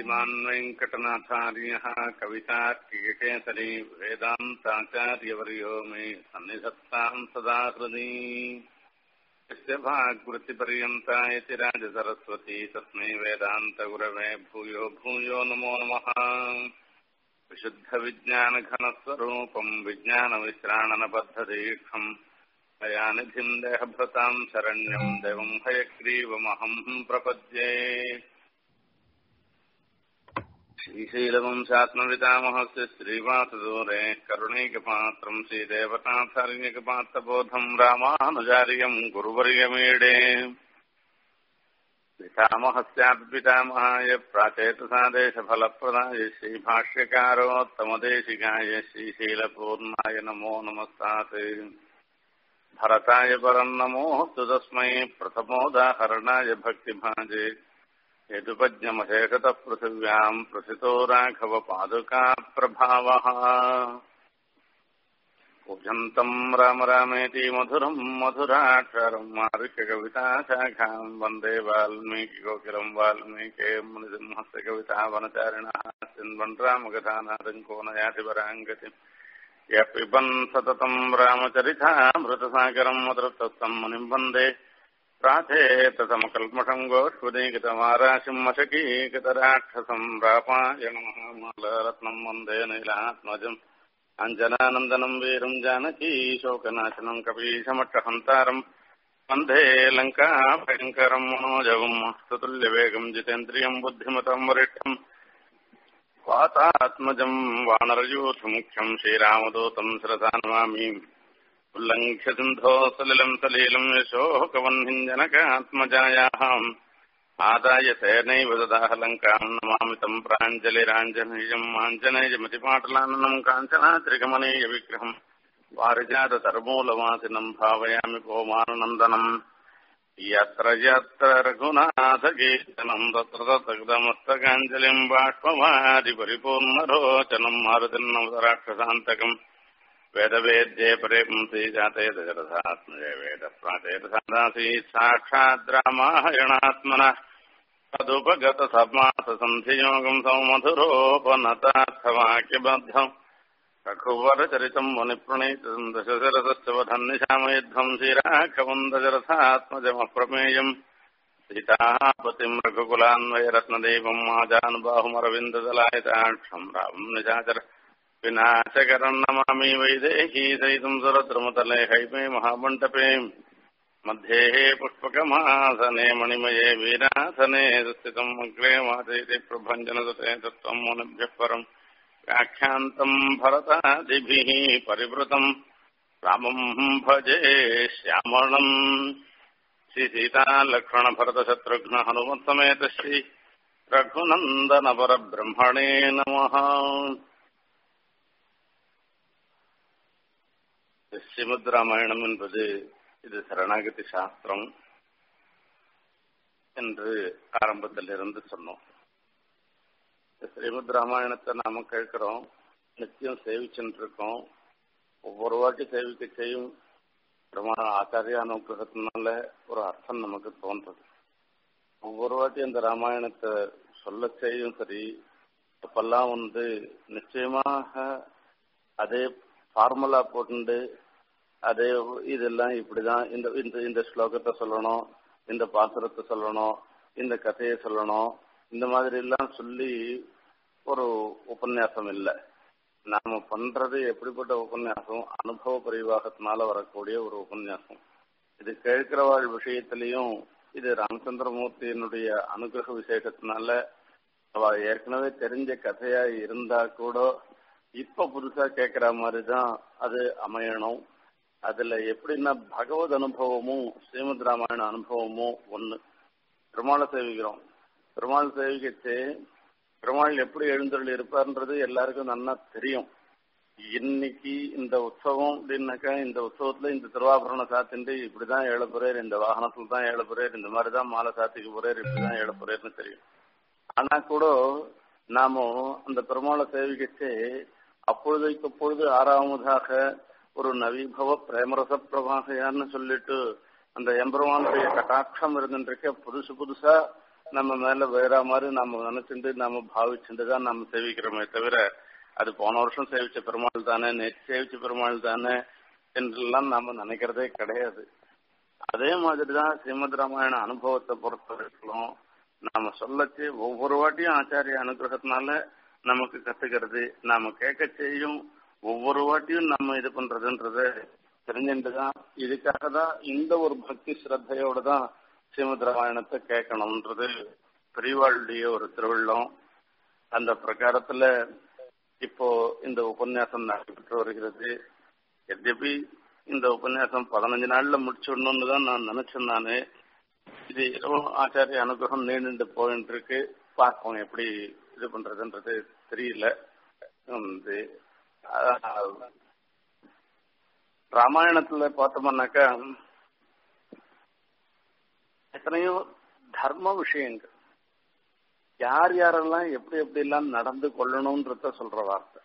श्रीमान् वेङ्कटनाथार्यः कवितार्किकेसरी वेदान्ताचार्यवर्यो मे सन्निधत्ताम् सदा हृदि यस्य भागवृत्तिपर्यन्ता इति राजसरस्वती तस्मै वेदान्तगुरवे भूयो भूयो नमो नमः विशुद्धविज्ञानघनस्वरूपम् विज्ञानविश्राणनबद्धदीक्षम् दयानिधिम् देहभृताम् शरण्यम् देवम् हयग्रीवमहम् प्रपद्ये श्रीशैलवंशात्मवितामहस्य श्रीवासदूरे करुणैकपात्रम् श्रीदेवताथर्यकपात्रबोधम् रामानुजार्यम् गुरुवर्यमीडे पितामहस्यापि पितामहाय प्राचेतसादेशफलप्रदाय श्रीभाष्यकारोत्तमदेशिकाय श्रीशीलपूर्णाय नमो नमस्तात् भरताय परम् नमोऽस्तु तस्मै प्रथमोदाहरणाय भक्तिभाजे यदुपज्ञमशेषतः पृथिव्याम् प्रथितो राघवपादुकाप्रभावः पूजन्तम् राम रामेति मधुरम् मधुराक्षरम् मारुक्यकविताशाखाम् वन्दे वाल्मीकिकोकिलम् वाल्मीके मुनिसिंहस्य कवितावनचारिणः चिन्वन् रामकथानादम् को नयाति पराङ्गतिम् यः पिबन् सततम् रामचरितामृतसागरम् मधुरतस्तम् मुनिम् वन्दे प्राथेतसमकल्मषम् गोष्पदीकृतमाराशिम् मशकीकृतराक्षसम् रापायणमः मालरत्नम् वन्दे नीलात्मजम् अञ्जनानन्दनम् वीरम् जानकी शोकनाशनम् कपीशमट्टहन्तारम् वन्दे लङ्काभयङ्करम् मनोजवम् स्तुतुल्यवेगम् जितेन्द्रियम् बुद्धिमतम् वरिष्ठम् वातात्मजम् वानरयूथमुख्यम् श्रीरामदूतम् श्रद्धा नमामि उल्लङ्घ्य सिन्धो सलिलम् सलीलम् यशोकवह्निम् जनकात्मजायाः आदाय सेनैव ददाह लङ्काम् नमामि तम् प्राञ्जलिराञ्जनेयम् आञ्जनेयमतिपाटलाननम् काञ्चनात्रिकमनीयविग्रहम् पारिजाततर्मूलवासिनम् भावयामि पौमाननन्दनम् यत्र यत्र रघुनाथकीर्तनम् तत्र तत्रदमस्तकाञ्जलिम् बाष्पवादि परिपूर्णरोचनम् मारुतिन्नवराक्षसान्तकम् वेदवेद्ये परेपुंसि जाते दशरथात्मजे वेदप्राचेतसादासीत् साक्षात् रामायणात्मनः तदुपगतसमाससन्धियोगम् सौमधुरोपनतार्थवाक्यबद्धम् रघुवरचरितम् मुनिप्रणीतम् दशशरथश्च वधन्निशामयुद्धम् श्रीराघवम् दशरथात्मजमप्रमेयम् सीतापतिम् रघुकुलान्वयरत्नदेवम् आजानुबाहुमरविन्ददलायताक्षम् रामम् निशाचर विनाशकरम् नमामि वैदेही सहितम् सुरद्रुमतले हैमे महामण्डपे मध्ये पुष्पकमासने मणिमये वीरासने स्थितम् अग्रे मातेति प्रभञ्जनसुते तत्त्वम् मुनिभ्यः परम् व्याख्यान्तम् भरतादिभिः परिवृतम् रामम् भजे श्यामणम् श्रीसीतालक्ष्मणभरतशत्रुघ्न हनुमत्समेत श्री रघुनन्दनपरब्रह्मणे नमः ஸ்ரீமத் ராமாயணம் என்பது இது சரணாகதி சாஸ்திரம் என்று ஆரம்பத்தில் இருந்து சொன்னோம் ஸ்ரீமத் ராமாயணத்தை நாம கேட்கிறோம் நித்தியம் சேவிச்சுட்டு இருக்கோம் ஒவ்வொரு வாட்டி சேவிக்க செய்யும் பிரமாண ஆச்சாரிய அனுகிரகத்தினால ஒரு அர்த்தம் நமக்கு தோன்றது ஒவ்வொரு வாட்டி அந்த ராமாயணத்தை சொல்ல செய்யும் சரி அப்பெல்லாம் வந்து நிச்சயமாக அதே ஃபார்முலா போட்டு அதே இதெல்லாம் இப்படிதான் இந்த இந்த இந்த ஸ்லோகத்தை சொல்லணும் இந்த பாத்திரத்தை சொல்லணும் இந்த கதையை சொல்லணும் இந்த மாதிரி எல்லாம் சொல்லி ஒரு உபன்யாசம் இல்லை நாம பண்றது எப்படிப்பட்ட உபன்யாசம் அனுபவ பரிவாகத்தினால வரக்கூடிய ஒரு உபன்யாசம் இது கேட்கிறவாள் விஷயத்திலையும் இது ராமச்சந்திரமூர்த்தியினுடைய அனுகிரக விசேஷத்தினால அவ ஏற்கனவே தெரிஞ்ச கதையா இருந்தா கூட இப்ப புதுசா கேட்கிற மாதிரிதான் அது அமையணும் அதுல எப்படின்னா பகவத் அனுபவமும் ஸ்ரீமத் ராமாயண அனுபவமும் ஒண்ணு பெருமாளை சேவிக்கிறோம் பெருமாள் சேவிக்கச்சு பெருமாள் எப்படி எழுந்தருள் இருப்பார்ன்றது எல்லாருக்கும் நல்லா தெரியும் இன்னைக்கு இந்த உற்சவம் அப்படின்னாக்கா இந்த உற்சவத்துல இந்த திருவாபரண சாத்திண்டு இப்படிதான் ஏழ போறார் இந்த வாகனத்துல தான் ஏழ போறார் இந்த மாதிரிதான் மாலை சாத்திக்க போறார் இப்படிதான் ஏழ போறாருன்னு தெரியும் ஆனா கூட நாம அந்த பெருமாளை சேவிக்கச்சு அப்பொழுதைக்கு அப்பொழுது ஆறாவதாக ஒரு நவீபவ பிரேமரச பிரபாகையான்னு சொல்லிட்டு அந்த எம்பெருமானுடைய கட்டாட்சம் இருந்துருக்க புதுசு புதுசா நம்ம மேல வேற மாதிரி நம்ம நினைச்சுட்டு நம்ம பாவிச்சுட்டு தான் நம்ம சேவிக்கிறோமே தவிர அது போன வருஷம் சேவிச்ச பெருமாள் தானே நேற்று சேவிச்ச பெருமாள் தானே என்றெல்லாம் நாம நினைக்கிறதே கிடையாது அதே மாதிரிதான் ஸ்ரீமத் ராமாயண அனுபவத்தை பொறுத்த வரைக்கும் நாம சொல்லச்சு ஒவ்வொரு வாட்டியும் ஆச்சாரிய அனுகிரகத்தினால நமக்கு கத்துக்கிறது நாம கேட்க செய்யும் ஒவ்வொரு வாட்டியும் நம்ம இது பண்றதுன்றது தெரிஞ்சுட்டுதான் இதுக்காக தான் இந்த ஒரு பக்தி ஸ்ரத்தையோட தான் ஸ்ரீமத் ராமாயணத்தை கேட்கணும்ன்றது பெரியவாளுடைய ஒரு திருவிழம் அந்த பிரகாரத்துல இப்போ இந்த உபன்யாசம் நடைபெற்று வருகிறது எத்யபி இந்த உபன்யாசம் பதினஞ்சு நாள்ல முடிச்சிடணும்னு தான் நான் நினைச்சேன் நானு இது ஏதோ ஆச்சாரிய அனுகிரகம் நீண்டு போயிட்டு இருக்கு பார்ப்போம் எப்படி இது பண்றதுன்றது தெரியல வந்து ராமாயணத்துல பார்த்தோம்னாக்கா எத்தனையோ தர்ம விஷயங்கள் யார் யாரெல்லாம் எப்படி எப்படி எல்லாம் நடந்து கொள்ளணும்ன்றத சொல்ற வார்த்தை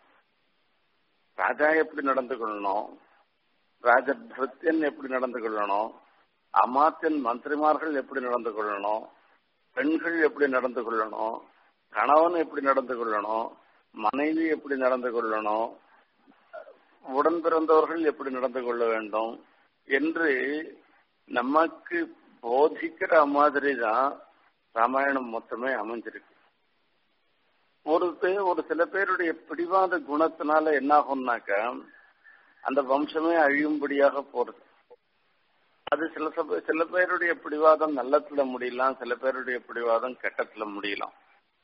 ராஜா எப்படி நடந்து கொள்ளணும் ராஜபிருத்தியன் எப்படி நடந்து கொள்ளணும் அமாத்தியன் மந்திரிமார்கள் எப்படி நடந்து கொள்ளணும் பெண்கள் எப்படி நடந்து கொள்ளணும் கணவன் எப்படி நடந்து கொள்ளணும் மனைவி எப்படி நடந்து கொள்ளணும் உடன் பிறந்தவர்கள் எப்படி நடந்து கொள்ள வேண்டும் என்று நமக்கு போதிக்கிற மாதிரி தான் ராமாயணம் மொத்தமே அமைஞ்சிருக்கு ஒரு பேர் ஒரு சில பேருடைய பிடிவாத குணத்தினால என்ன ஆகும்னாக்க அந்த வம்சமே அழியும்படியாக போறது அது சில சப சில பேருடைய பிடிவாதம் நல்லத்துல முடியலாம் சில பேருடைய பிடிவாதம் கெட்டத்துல முடியலாம்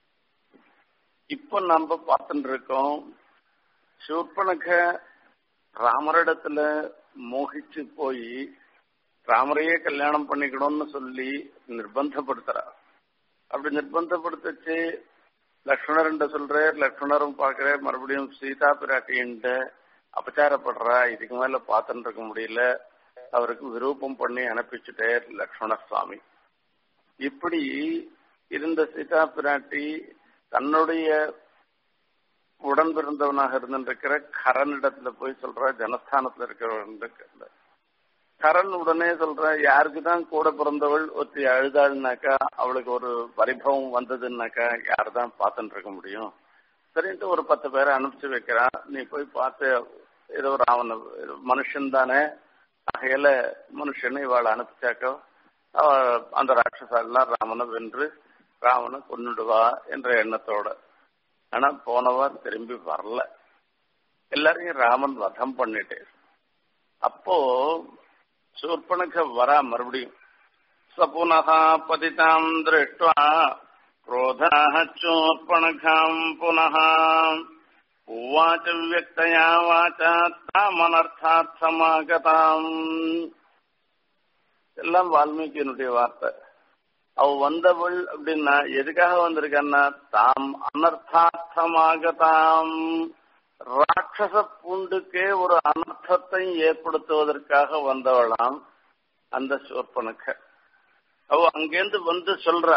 இப்ப நம்ம பார்த்துட்டு இருக்கோம் சூர்பனக ராமரிடத்துல மோகிச்சு போய் ராமரையே கல்யாணம் பண்ணிக்கணும்னு சொல்லி நிர்பந்தப்படுத்துறா அப்படி நிர்பந்தப்படுத்தச்சு லக்ஷ்மணர்ன்ற சொல்றார் லக்ஷ்மணரும் பாக்குற மறுபடியும் சீதா பிராட்டின்ட்ட அபச்சாரப்படுறா இதுக்கு மேல பார்த்துட்டு இருக்க முடியல அவருக்கு விரூபம் பண்ணி அனுப்பிச்சுட்டார் லக்ஷ்மண சுவாமி இப்படி இருந்த சீதா பிராட்டி தன்னுடைய உடன் பிறந்தவனாக இருந்திருக்கிற கரனிடத்துல போய் சொல்ற ஜனஸ்தானத்துல இருக்கிற கரண் உடனே சொல்ற யாருக்கு தான் கூட பிறந்தவள் ஒருத்தி அழுதாள்னாக்கா அவளுக்கு ஒரு பரிபவம் வந்ததுன்னாக்கா யார் தான் பார்த்துட்டு இருக்க முடியும் சரின்ட்டு ஒரு பத்து பேரை அனுப்பிச்சு வைக்கிறான் நீ போய் பார்த்து ஏதோ ராவண மனுஷன் தானே ஆகையில மனுஷனை இவாளை அனுப்பிச்சாக்கோ அவ அந்த ராட்சசாலாம் ராமனை வென்று ராவனை கொன்னுடுவா என்ற எண்ணத்தோட ஆனா போனவா திரும்பி வரல எல்லாரையும் ராமன் வதம் பண்ணிட்டு அப்போ சூர்பனக வரா மறுபடியும் சபுனகா பதிதாம் திருஷ்டுவா क्रोधाः चोर्पणखाम् पुनः उवाच व्यक्तया वाचा தாமனர்த்தாத் சமாகதாம் எல்லாம் வால்மீகியினுடைய வார்த்தை அவ வந்தவள் அப்படின்னா எதுக்காக வந்திருக்கான்னா தாம் அனர்த்தார்த்தமாகதாம் ராட்சச பூண்டுக்கே ஒரு அனர்த்தத்தை ஏற்படுத்துவதற்காக வந்தவளாம் அந்த சோர்பனுக்க அவ அங்கேருந்து வந்து சொல்ற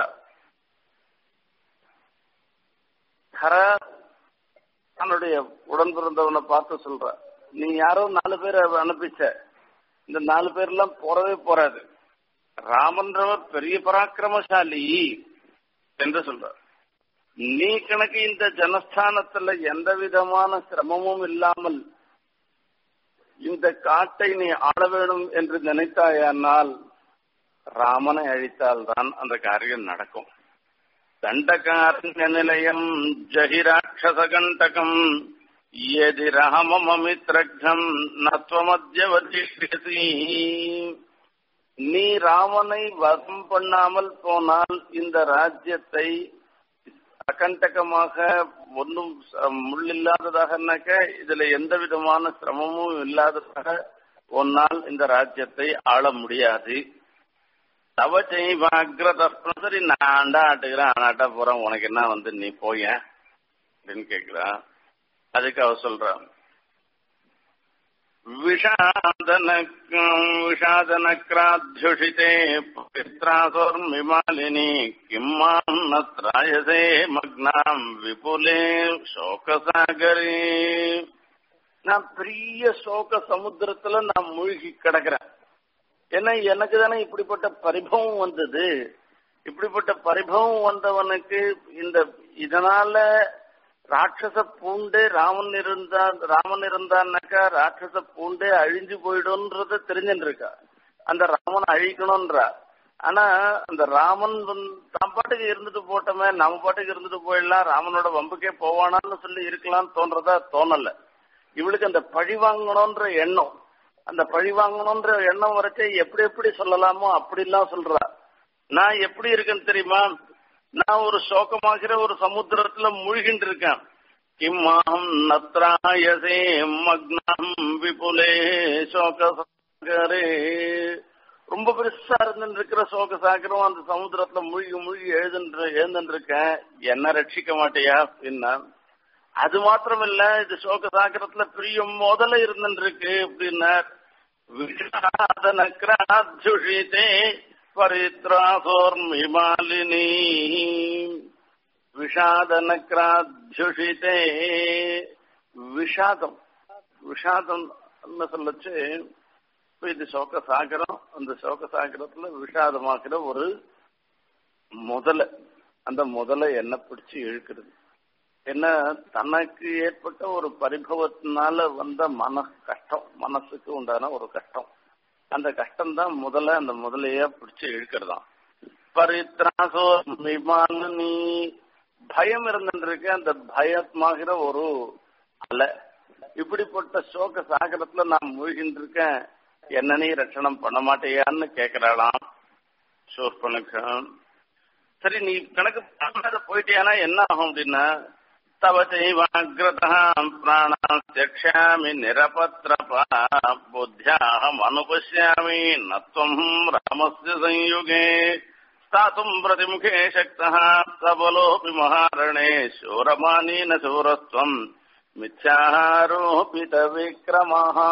கர தன்னுடைய உடன் பிறந்தவனை பார்த்து சொல்ற நீ யாரோ நாலு பேர் அனுப்பிச்ச இந்த நாலு பேர்லாம் போறவே போறாது ராமன்றவர் பெரிய பராக்கிரமசாலி என்று சொல்றார் நீ கணக்கு இந்த ஜனஸ்தானத்துல எந்த விதமான சிரமமும் இல்லாமல் இந்த காட்டை நீ ஆள வேணும் என்று நினைத்தாயானால் ராமனை அழித்தால்தான் அந்த காரியம் நடக்கும் தண்டகாரண்ய நிலையம் ஜஹிராட்சசகண்டகம் எதி ராமமமித்ரக்ஷம் நத்வமத்யவதிஷ்யசி நீ ராமனை வதம் பண்ணாமல் போனால் இந்த ராஜ்யத்தை அகண்டகமாக ஒன்றும் முள்ளில்லாததாகனாக்க இதுல எந்த விதமான சிரமமும் இல்லாததாக ஒன்னால் இந்த ராஜ்யத்தை ஆள முடியாது தவ செய்வாகிரதம் சரி நான் ஆண்டா ஆட்டுக்கிறேன் ஆனாட்டா போறேன் உனக்கு என்ன வந்து நீ போய அப்படின்னு கேக்குறான் அதுக்கு அவ சொல்றான் விஷாதனக்ராத்யுஷிதே பித்ராசோர்மிமாலினி கிம்மாம் நத்ராயசே மக்னாம் விபுலே சோகசாகரே நான் பெரிய சோக சமுத்திரத்துல நான் மூழ்கி கிடக்குறேன் ஏன்னா எனக்கு தானே இப்படிப்பட்ட பரிபவம் வந்தது இப்படிப்பட்ட பரிபவம் வந்தவனுக்கு இந்த இதனால ராட்சச பூண்டே ராமன் இருந்தா ராமன் இருந்தான்னாக்கா ராட்சச பூண்டே அழிஞ்சு போயிடும்ன்றத தெரிஞ்சுட்டு இருக்கா அந்த ராமனை அழிக்கணும்ன்றா ஆனா அந்த ராமன் தான் பாட்டுக்கு இருந்துட்டு போட்டோமே நம்ம பாட்டுக்கு இருந்துட்டு போயிடலாம் ராமனோட வம்புக்கே போவானான்னு சொல்லி இருக்கலாம்னு தோன்றதா தோணல இவளுக்கு அந்த பழி வாங்கணும்ன்ற எண்ணம் அந்த பழி வாங்கணும்ன்ற எண்ணம் வரைச்சே எப்படி எப்படி சொல்லலாமோ அப்படிலாம் சொல்றா நான் எப்படி இருக்கேன்னு தெரியுமா நான் ஒரு சோகமாகிற ஒரு சமுத்திரத்துல மூழ்கிட்டு இருக்கேன் கிம்மாம் நத்ராயசே மக்னம் விபுலே சோகசாகரே ரொம்ப பெருசா இருந்துட்டு இருக்கிற சோக சாகரம் அந்த சமுத்திரத்துல மூழ்கி மூழ்கி எழுதுன்ற எழுந்துட்டு இருக்கேன் என்ன ரட்சிக்க மாட்டியா அப்படின்னா அது மாத்திரம் இல்ல இது சோக சாகரத்துல பெரிய முதல்ல இருந்துட்டு இருக்கு அப்படின்னார் விஷாதனக்ராத்யுஷிதே பரித்ராசோர்மிமாலினி விஷாதனக்ராத்யுஷிதே விஷாதம் விஷாதம் சொல்லச்சு இது சோக சாகரம் அந்த சோக சாகரத்துல விஷாதமாக்கிற ஒரு முதல அந்த முதல என்ன பிடிச்சு இழுக்கிறது என்ன தனக்கு ஏற்பட்ட ஒரு பரிபவத்தினால வந்த மன கஷ்டம் மனசுக்கு உண்டான ஒரு கஷ்டம் அந்த கஷ்டம் தான் முதல்ல அந்த முதலையா பிடிச்சு இழுக்கிறதாம் பரித்ராசோ நீ பயம் இருந்துருக்கு அந்த பயமாகிற ஒரு அலை இப்படிப்பட்ட சோக சாகரத்துல நான் மூழ்கின்னு இருக்கேன் என்ன நீ ரட்சணம் பண்ண மாட்டேயான்னு கேக்குறாளாம் சூர்பனுக்கு சரி நீ கணக்கு பண்ணாத போயிட்டியானா என்ன ஆகும் அப்படின்னா தவ செய்வாகிரதாம் பிராணாம் தியக்ஷாமி நிரபத்ரபா புத்தியாஹம் அனுபஷ்யாமி நத்வம் ராமஸ்ய சயுகே ஸ்தாத்தும் பிரதிமுகே சக்தः சபலோபி மகாரணே சூரமானீன சூரஸ்வம் மிச்சாரோபித விக்ரமஹா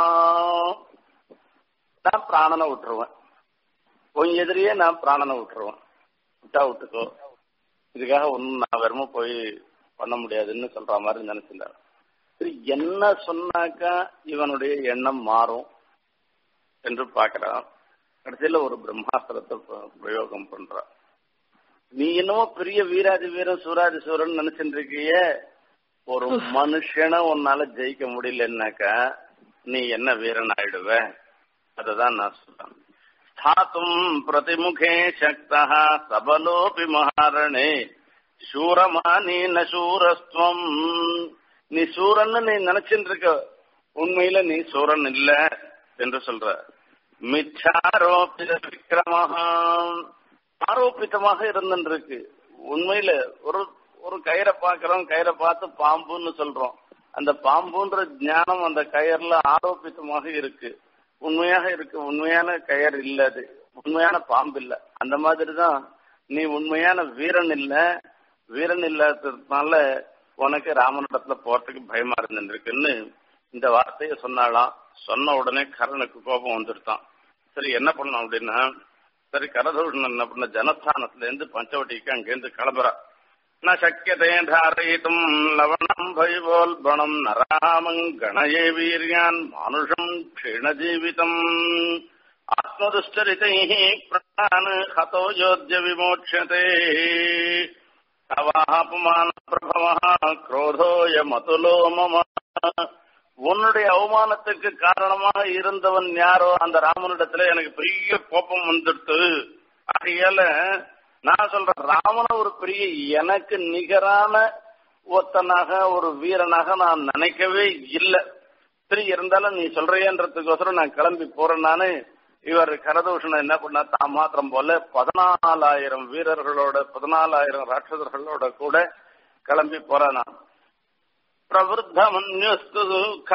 நான் பிராணனை விட்டுருவேன் உன் எதிரியே நான் பிராணனை விட்டுருவேன் விட்டா விட்டுக்கோ இதுக்காக ஒன்னும் நான் வெறும போய் பண்ண முடியாதுன்னு சொல்ற மாதிரி நினைச்சிருந்தார் சரி என்ன சொன்னாக்கா இவனுடைய எண்ணம் மாறும் என்று பார்க்கிறான் கடைசியில ஒரு பிரம்மாஸ்திரத்தை பிரயோகம் பண்றான் நீ என்னமோ பெரிய வீராதி வீரன் சூராதி சூரன் நினைச்சிட்டு இருக்கிய ஒரு மனுஷனை உன்னால ஜெயிக்க முடியலன்னாக்கா நீ என்ன வீரன் ஆயிடுவ அததான் நான் சொல்றேன் ஸ்தாத்தும் பிரதிமுகே சக்தா சபலோபி மகாரணே சூரமானி ந சூரஸ்துவம் நீ சூரன்னு நீ நினைச்சிட்டு இருக்க உண்மையில நீ சூரன் இல்ல என்று சொல்ற மிச்சாரோபித விக்ரமஹா ஆரோபித்தமாக இருந்துருக்கு உண்மையில ஒரு ஒரு கயிறை பாக்குறோம் கயிறை பார்த்து பாம்புன்னு சொல்றோம் அந்த பாம்புன்ற ஞானம் அந்த கயர்ல ஆரோபித்தமாக இருக்கு உண்மையாக இருக்கு உண்மையான கயர் இல்ல அது உண்மையான பாம்பு இல்ல அந்த மாதிரிதான் நீ உண்மையான வீரன் இல்ல வீரன் இல்லாததுனால உனக்கு ராமனிடத்துல போறதுக்கு பயமா இருந்துருக்குன்னு இந்த வார்த்தையை சொன்னாலாம் சொன்ன உடனே கரனுக்கு கோபம் வந்துருத்தான் சரி என்ன பண்ணணும் அப்படின்னா சரி கரதூஷன் என்ன பண்ண ஜனஸ்தானத்துல இருந்து பஞ்சவட்டிக்கு அங்கேருந்து கிளம்புறா ந சக்கியதே தாரயித்தும் லவணம் பைவோல்பணம் நராமங் கணயே வீரியான் மானுஷம் க்ஷீணஜீவிதம் ஆத்மதுஷ்டரிதை பிரான் ஹதோ யோத்ய விமோட்சதே அவாபமான பிரபவ குரோதோய மதுலோ மம உன்னுடைய அவமானத்துக்கு காரணமாக இருந்தவன் யாரோ அந்த ராமனிடத்துல எனக்கு பெரிய கோபம் வந்துடுத்து ஆகையால நான் சொல்றேன் ராமன ஒரு பெரிய எனக்கு நிகரான ஒத்தனாக ஒரு வீரனாக நான் நினைக்கவே இல்லை சரி இருந்தாலும் நீ சொல்றியன்றதுக்கோசரம் நான் கிளம்பி போறேன் நானு இவர் கரதூஷணன் என்ன பண்ணா தான் மாத்திரம் போல பதினாலாயிரம் வீரர்களோட பதினாலாயிரம் ராட்சசர்களோட கூட கிளம்பி போறானா प्रवृद्धमन्यस्तु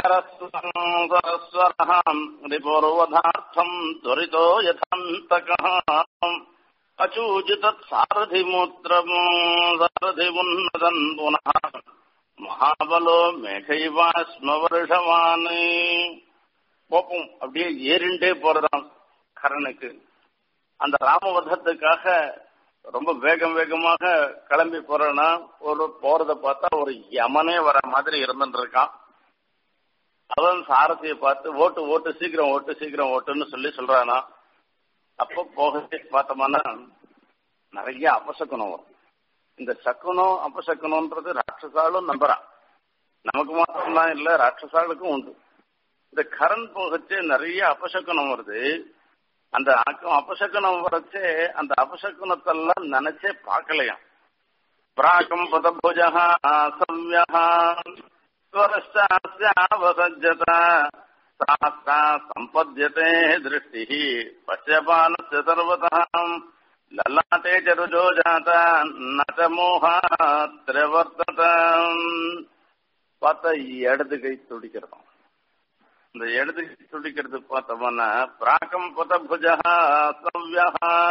खरस्वरः रिपोर्वधार्थम् त्वरितो यथान्तकः अचूजितत् सारथिमूत्रम् सारथिमुन्नदन् पुनः மகாபலோ மேகைவா ஸ்ம வருஷவான் கோபம் அப்படியே ஏறிண்டே போறதாம் கரனுக்கு அந்த ராமவதத்துக்காக ரொம்ப வேகம் வேகமாக கிளம்பி போறேன்னா ஒரு போறத பார்த்தா ஒரு யமனே வர மாதிரி இருந்துட்டு இருக்கான் அவன் சாரதியை பார்த்து ஓட்டு ஓட்டு சீக்கிரம் ஓட்டு சீக்கிரம் ஓட்டுன்னு சொல்லி சொல்றானா அப்போ போக பார்த்தோம்னா நிறைய அபசகுனம் வரும் இந்த சக்குனம் அபசகுனம்ன்றது ராட்சசாலும் நம்புறான் நமக்கு மாத்திரம்தான் இல்ல ராட்சசாளுக்கும் உண்டு இந்த கரண் போகச்சே நிறைய அபசகுனம் வருது அந்த அபசகுனம் வரச்சே அந்த அபசகுனத்தெல்லாம் நினைச்சே பார்க்கலையாம் பிராக்கம் பதபுஜா சவ்யா ஸ்வரஸ்டாவசஜ்ஜத சாஸ்தா சம்பத்யதே திருஷ்டி பசியபானஸ்ய சர்வதாம் லலாட்டே சருஜோ ஜாத நச்ச மோகாத்திரவர்த்தத பார்த்தா இடது கை துடிக்கிறதாம் இந்த இடது கை துடிக்கிறது பார்த்தோம்னா பிராக்கம் பதபுஜா சவ்யா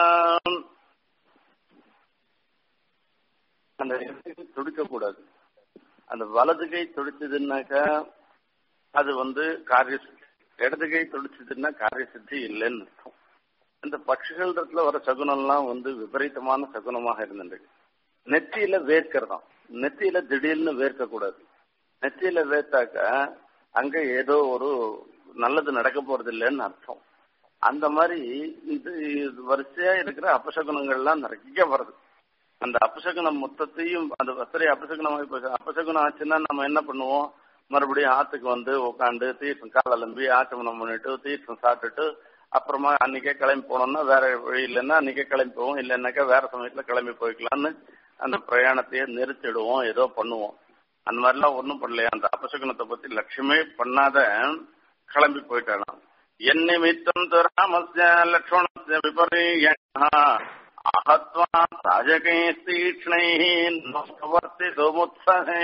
அந்த இடது கை துடிக்க கூடாது அந்த வலது கை துடிச்சதுன்னாக்கா அது வந்து காரிய இடது கை துடிச்சதுன்னா காரிய சித்தி இல்லைன்னு அர்த்தம் இந்த பட்சிகளிடத்துல வர சகுனம்லாம் வந்து விபரீதமான சகுனமாக இருந்துருக்கு நெத்தியில வேர்க்கிறதாம் நெத்தியில திடீர்னு வேர்க்க கூடாது நெத்தியில வேர்த்தாக்க அங்க ஏதோ ஒரு நல்லது நடக்க போறது இல்லைன்னு அர்த்தம் அந்த மாதிரி இது வரிசையா இருக்கிற அபசகுனங்கள்லாம் நிறைய வருது அந்த அபசகுனம் மொத்தத்தையும் அந்த சரி அபசகுனம் அபசகுனம் ஆச்சுன்னா நம்ம என்ன பண்ணுவோம் மறுபடியும் ஆத்துக்கு வந்து உட்காந்து தீர்த்தம் கால் அலம்பி ஆச்சமனம் பண்ணிட்டு தீர்த்தம் சாப்பிட்டுட்டு அப்புறமா அன்னைக்கே கிளம்பி போனோம்னா வேற வழி இல்லைன்னா அன்னைக்கே கிளம்பி போவோம் இல்லைன்னாக்கா வேற சமயத்துல கிளம்பி போய்க்கலாம்னு அந்த பிரயாணத்தையே நிறுத்திடுவோம் ஏதோ பண்ணுவோம் அந்த மாதிரிலாம் ஒன்றும் பண்ணலையா அந்த அபசகுனத்தை பத்தி லட்சியமே பண்ணாத கிளம்பி போயிட்டாலாம் என் நிமித்தம் ராமஸ்ய லக்ஷ்மணஸ்ய விபரீய அகத்வா ராஜகை தீக்ஷ்ணை நவர்த்தி சுமுத்சகே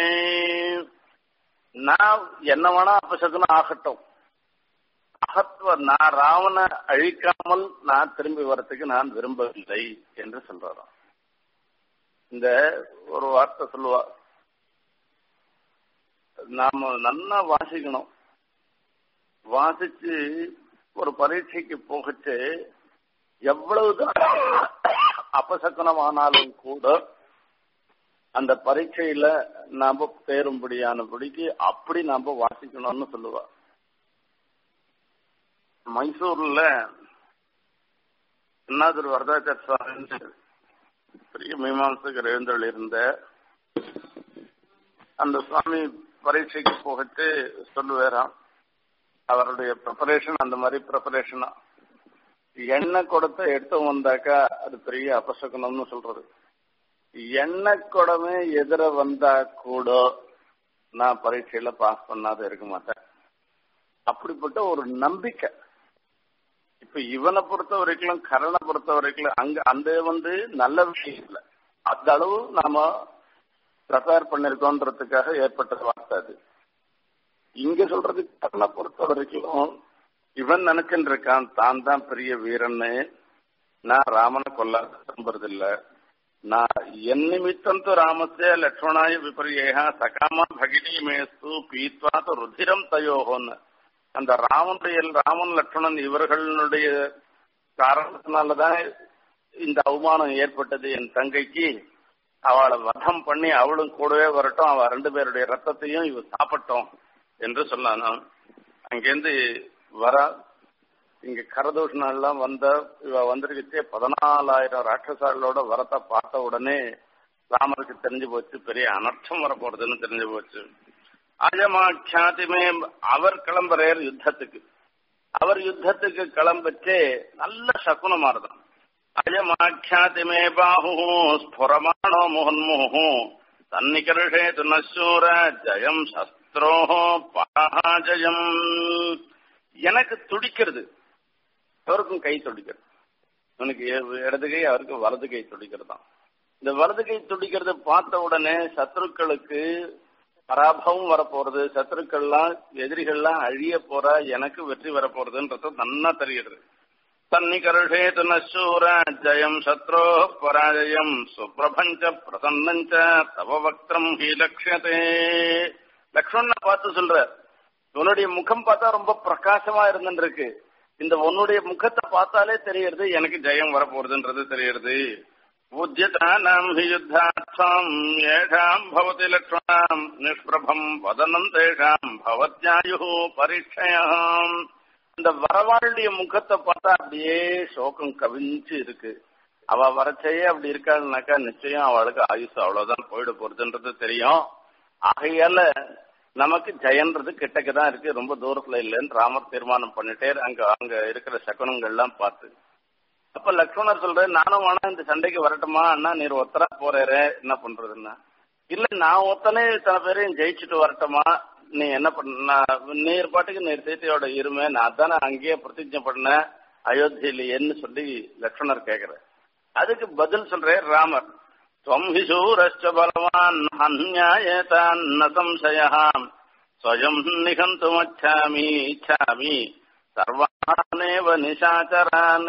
நான் என்ன வேணா அபசகுனம் ஆகட்டும் அகத்வ நான் ராவண அழிக்காமல் நான் திரும்பி வரத்துக்கு நான் விரும்பவில்லை என்று சொல்றாராம் இந்த ஒரு வார்த்தை சொல்லுவா நாம நல்லா வாசிக்கணும் வாசிச்சு ஒரு பரீட்சைக்கு போகச்சு எவ்வளவுதான் அபசக்கனமானாலும் கூட அந்த பரீட்சையில நாம தேரும்படியானபடிக்கு அப்படி நாம வாசிக்கணும்னு சொல்லுவா மைசூர்ல அண்ணாதுர் வரதாச்சார் சுவாமி பெரிய மீமாம்சகர் எழுந்தொழி இருந்த அந்த சுவாமி பரீட்சைக்கு போகிட்டு சொல்லுவாராம் அவருடைய ப்ரிப்பரேஷன் அந்த மாதிரி ப்ரிப்பரேஷனா எண்ணெய் கொடுத்த எடுத்து வந்தாக்கா அது பெரிய அபசகுனம்னு சொல்றது எண்ணெய் குடமே எதிர வந்தா கூட நான் பரீட்சையில பாஸ் பண்ணாத இருக்க மாட்டேன் அப்படிப்பட்ட ஒரு நம்பிக்கை இப்ப இவனை பொறுத்த வரைக்கும் கரணை பொறுத்த வரைக்கும் அங்க அந்த வந்து நல்ல விஷயம் இல்லை அந்த அளவு நாம ப்ரிப்பேர் பண்ணிருக்கோன்றதுக்காக ஏற்பட்ட வார்த்தை அது இங்க சொல்றது கரணை பொறுத்த வரைக்கும் இவன் நினைச்சுட்டு இருக்கான் தான் தான் பெரிய வீரன்னு நான் ராமனை கொல்ல விரும்புறதில்ல நான் என் நிமித்தம் து ராமஸ்ய லக்ஷ்மணாய விபரியேகா சகாமா பகினி மேஸ்து பீத்வா து ருதிரம் தயோகோன்னு அந்த ராமனுடைய ராமன் லக்ஷ்மணன் இவர்களுடைய காரணத்தினாலதான் இந்த அவமானம் ஏற்பட்டது என் தங்கைக்கு அவளை வதம் பண்ணி அவளும் கூடவே வரட்டும் அவ ரெண்டு பேருடைய ரத்தத்தையும் இவ சாப்பிட்டோம் என்று சொன்னான் அங்கேருந்து வர இங்க கரதூஷணம் எல்லாம் வந்த இவ வந்திருக்கச்சே பதினாலாயிரம் ராட்சசாலோட வரத்தை பார்த்த உடனே ராமருக்கு தெரிஞ்சு போச்சு பெரிய அனர்த்தம் வரப்போறதுன்னு தெரிஞ்சு போச்சு அஜமாட்சாதிமே அவர் கிளம்புறார் யுத்தத்துக்கு அவர் யுத்தத்துக்கு கிளம்பச்சே நல்ல சகுனமா இருந்தான் அஜமாட்சாதிமே பாஹு ஸ்புரமாணோ முகன்முகு தன்னிகர்ஷே துணசூர ஜயம் சஸ்திரோஹோ பராஜயம் எனக்கு துடிக்கிறது அவருக்கும் கை துடிக்கிறது அவனுக்கு இடது கை அவருக்கு வலது கை துடிக்கிறதாம் இந்த வலது கை துடிக்கிறத பார்த்த உடனே சத்ருக்களுக்கு பராபவம் வரப்போறது சத்ருக்கள்லாம் எதிரிகள்லாம் அழிய போற எனக்கு வெற்றி வரப்போறதுன்றது நன்னா தெரியுது தன்னிகருஷே துணசூர ஜயம் சத்ரோ பராஜயம் சுப்பிரபஞ்ச பிரசன்னஞ்ச தவ வக்திரம் ஹி லட்சியதே லக்ஷ்மணனை பார்த்து சொல்ற உன்னுடைய முகம் பார்த்தா ரொம்ப பிரகாசமா இருந்துருக்கு இந்த உன்னுடைய முகத்தை பார்த்தாலே தெரியறது எனக்கு ஜெயம் வரப்போறதுன்றது தெரியறது பூஜ்யதானாம் ஹி யுத்தார்த்தம் ஏஷாம் பவதி லக்ஷ்மணாம் நிஷ்பிரபம் வதனம் தேஷாம் பவத்யாயு பரீட்சயாம் இந்த வரவாளுடைய முகத்தை பார்த்தா அப்படியே சோகம் கவிஞ்சு இருக்கு அவ வரச்சையே அப்படி இருக்காள்னாக்கா நிச்சயம் அவளுக்கு ஆயுசு அவ்வளவுதான் போயிட போறதுன்றது தெரியும் ஆகையால நமக்கு ஜெயன்றது கிட்டக்கு தான் இருக்கு ரொம்ப தூரத்துல இல்லைன்னு ராமர் தீர்மானம் பண்ணிட்டே அங்க அங்க இருக்கிற சகுனங்கள் எல்லாம் பார்த்து அப்ப லக்ஷ்மணர் சொல்ற நானும் வேணா இந்த சண்டைக்கு வரட்டுமா அண்ணா நீர் ஒத்தரா போறேரு என்ன பண்றதுன்னா இல்ல நான் ஒத்தனே இத்தனை பேரையும் ஜெயிச்சுட்டு வரட்டுமா நீ என்ன பண்ண நீர் பாட்டுக்கு நீர் சீத்தையோட இருமை நான் தானே அங்கேயே பிரதிஜை பண்ணேன் அயோத்தியிலேன்னு சொல்லி லக்ஷ்மணர் கேக்குறேன் அதுக்கு பதில் சொல்றேன் ராமர் त्वम् हि शूरश्च बलवान् हन्यायेतान्न संशयः स्वयम् निहन्तुमच्छामि इच्छामि सर्वानेव நிசாச்சரான்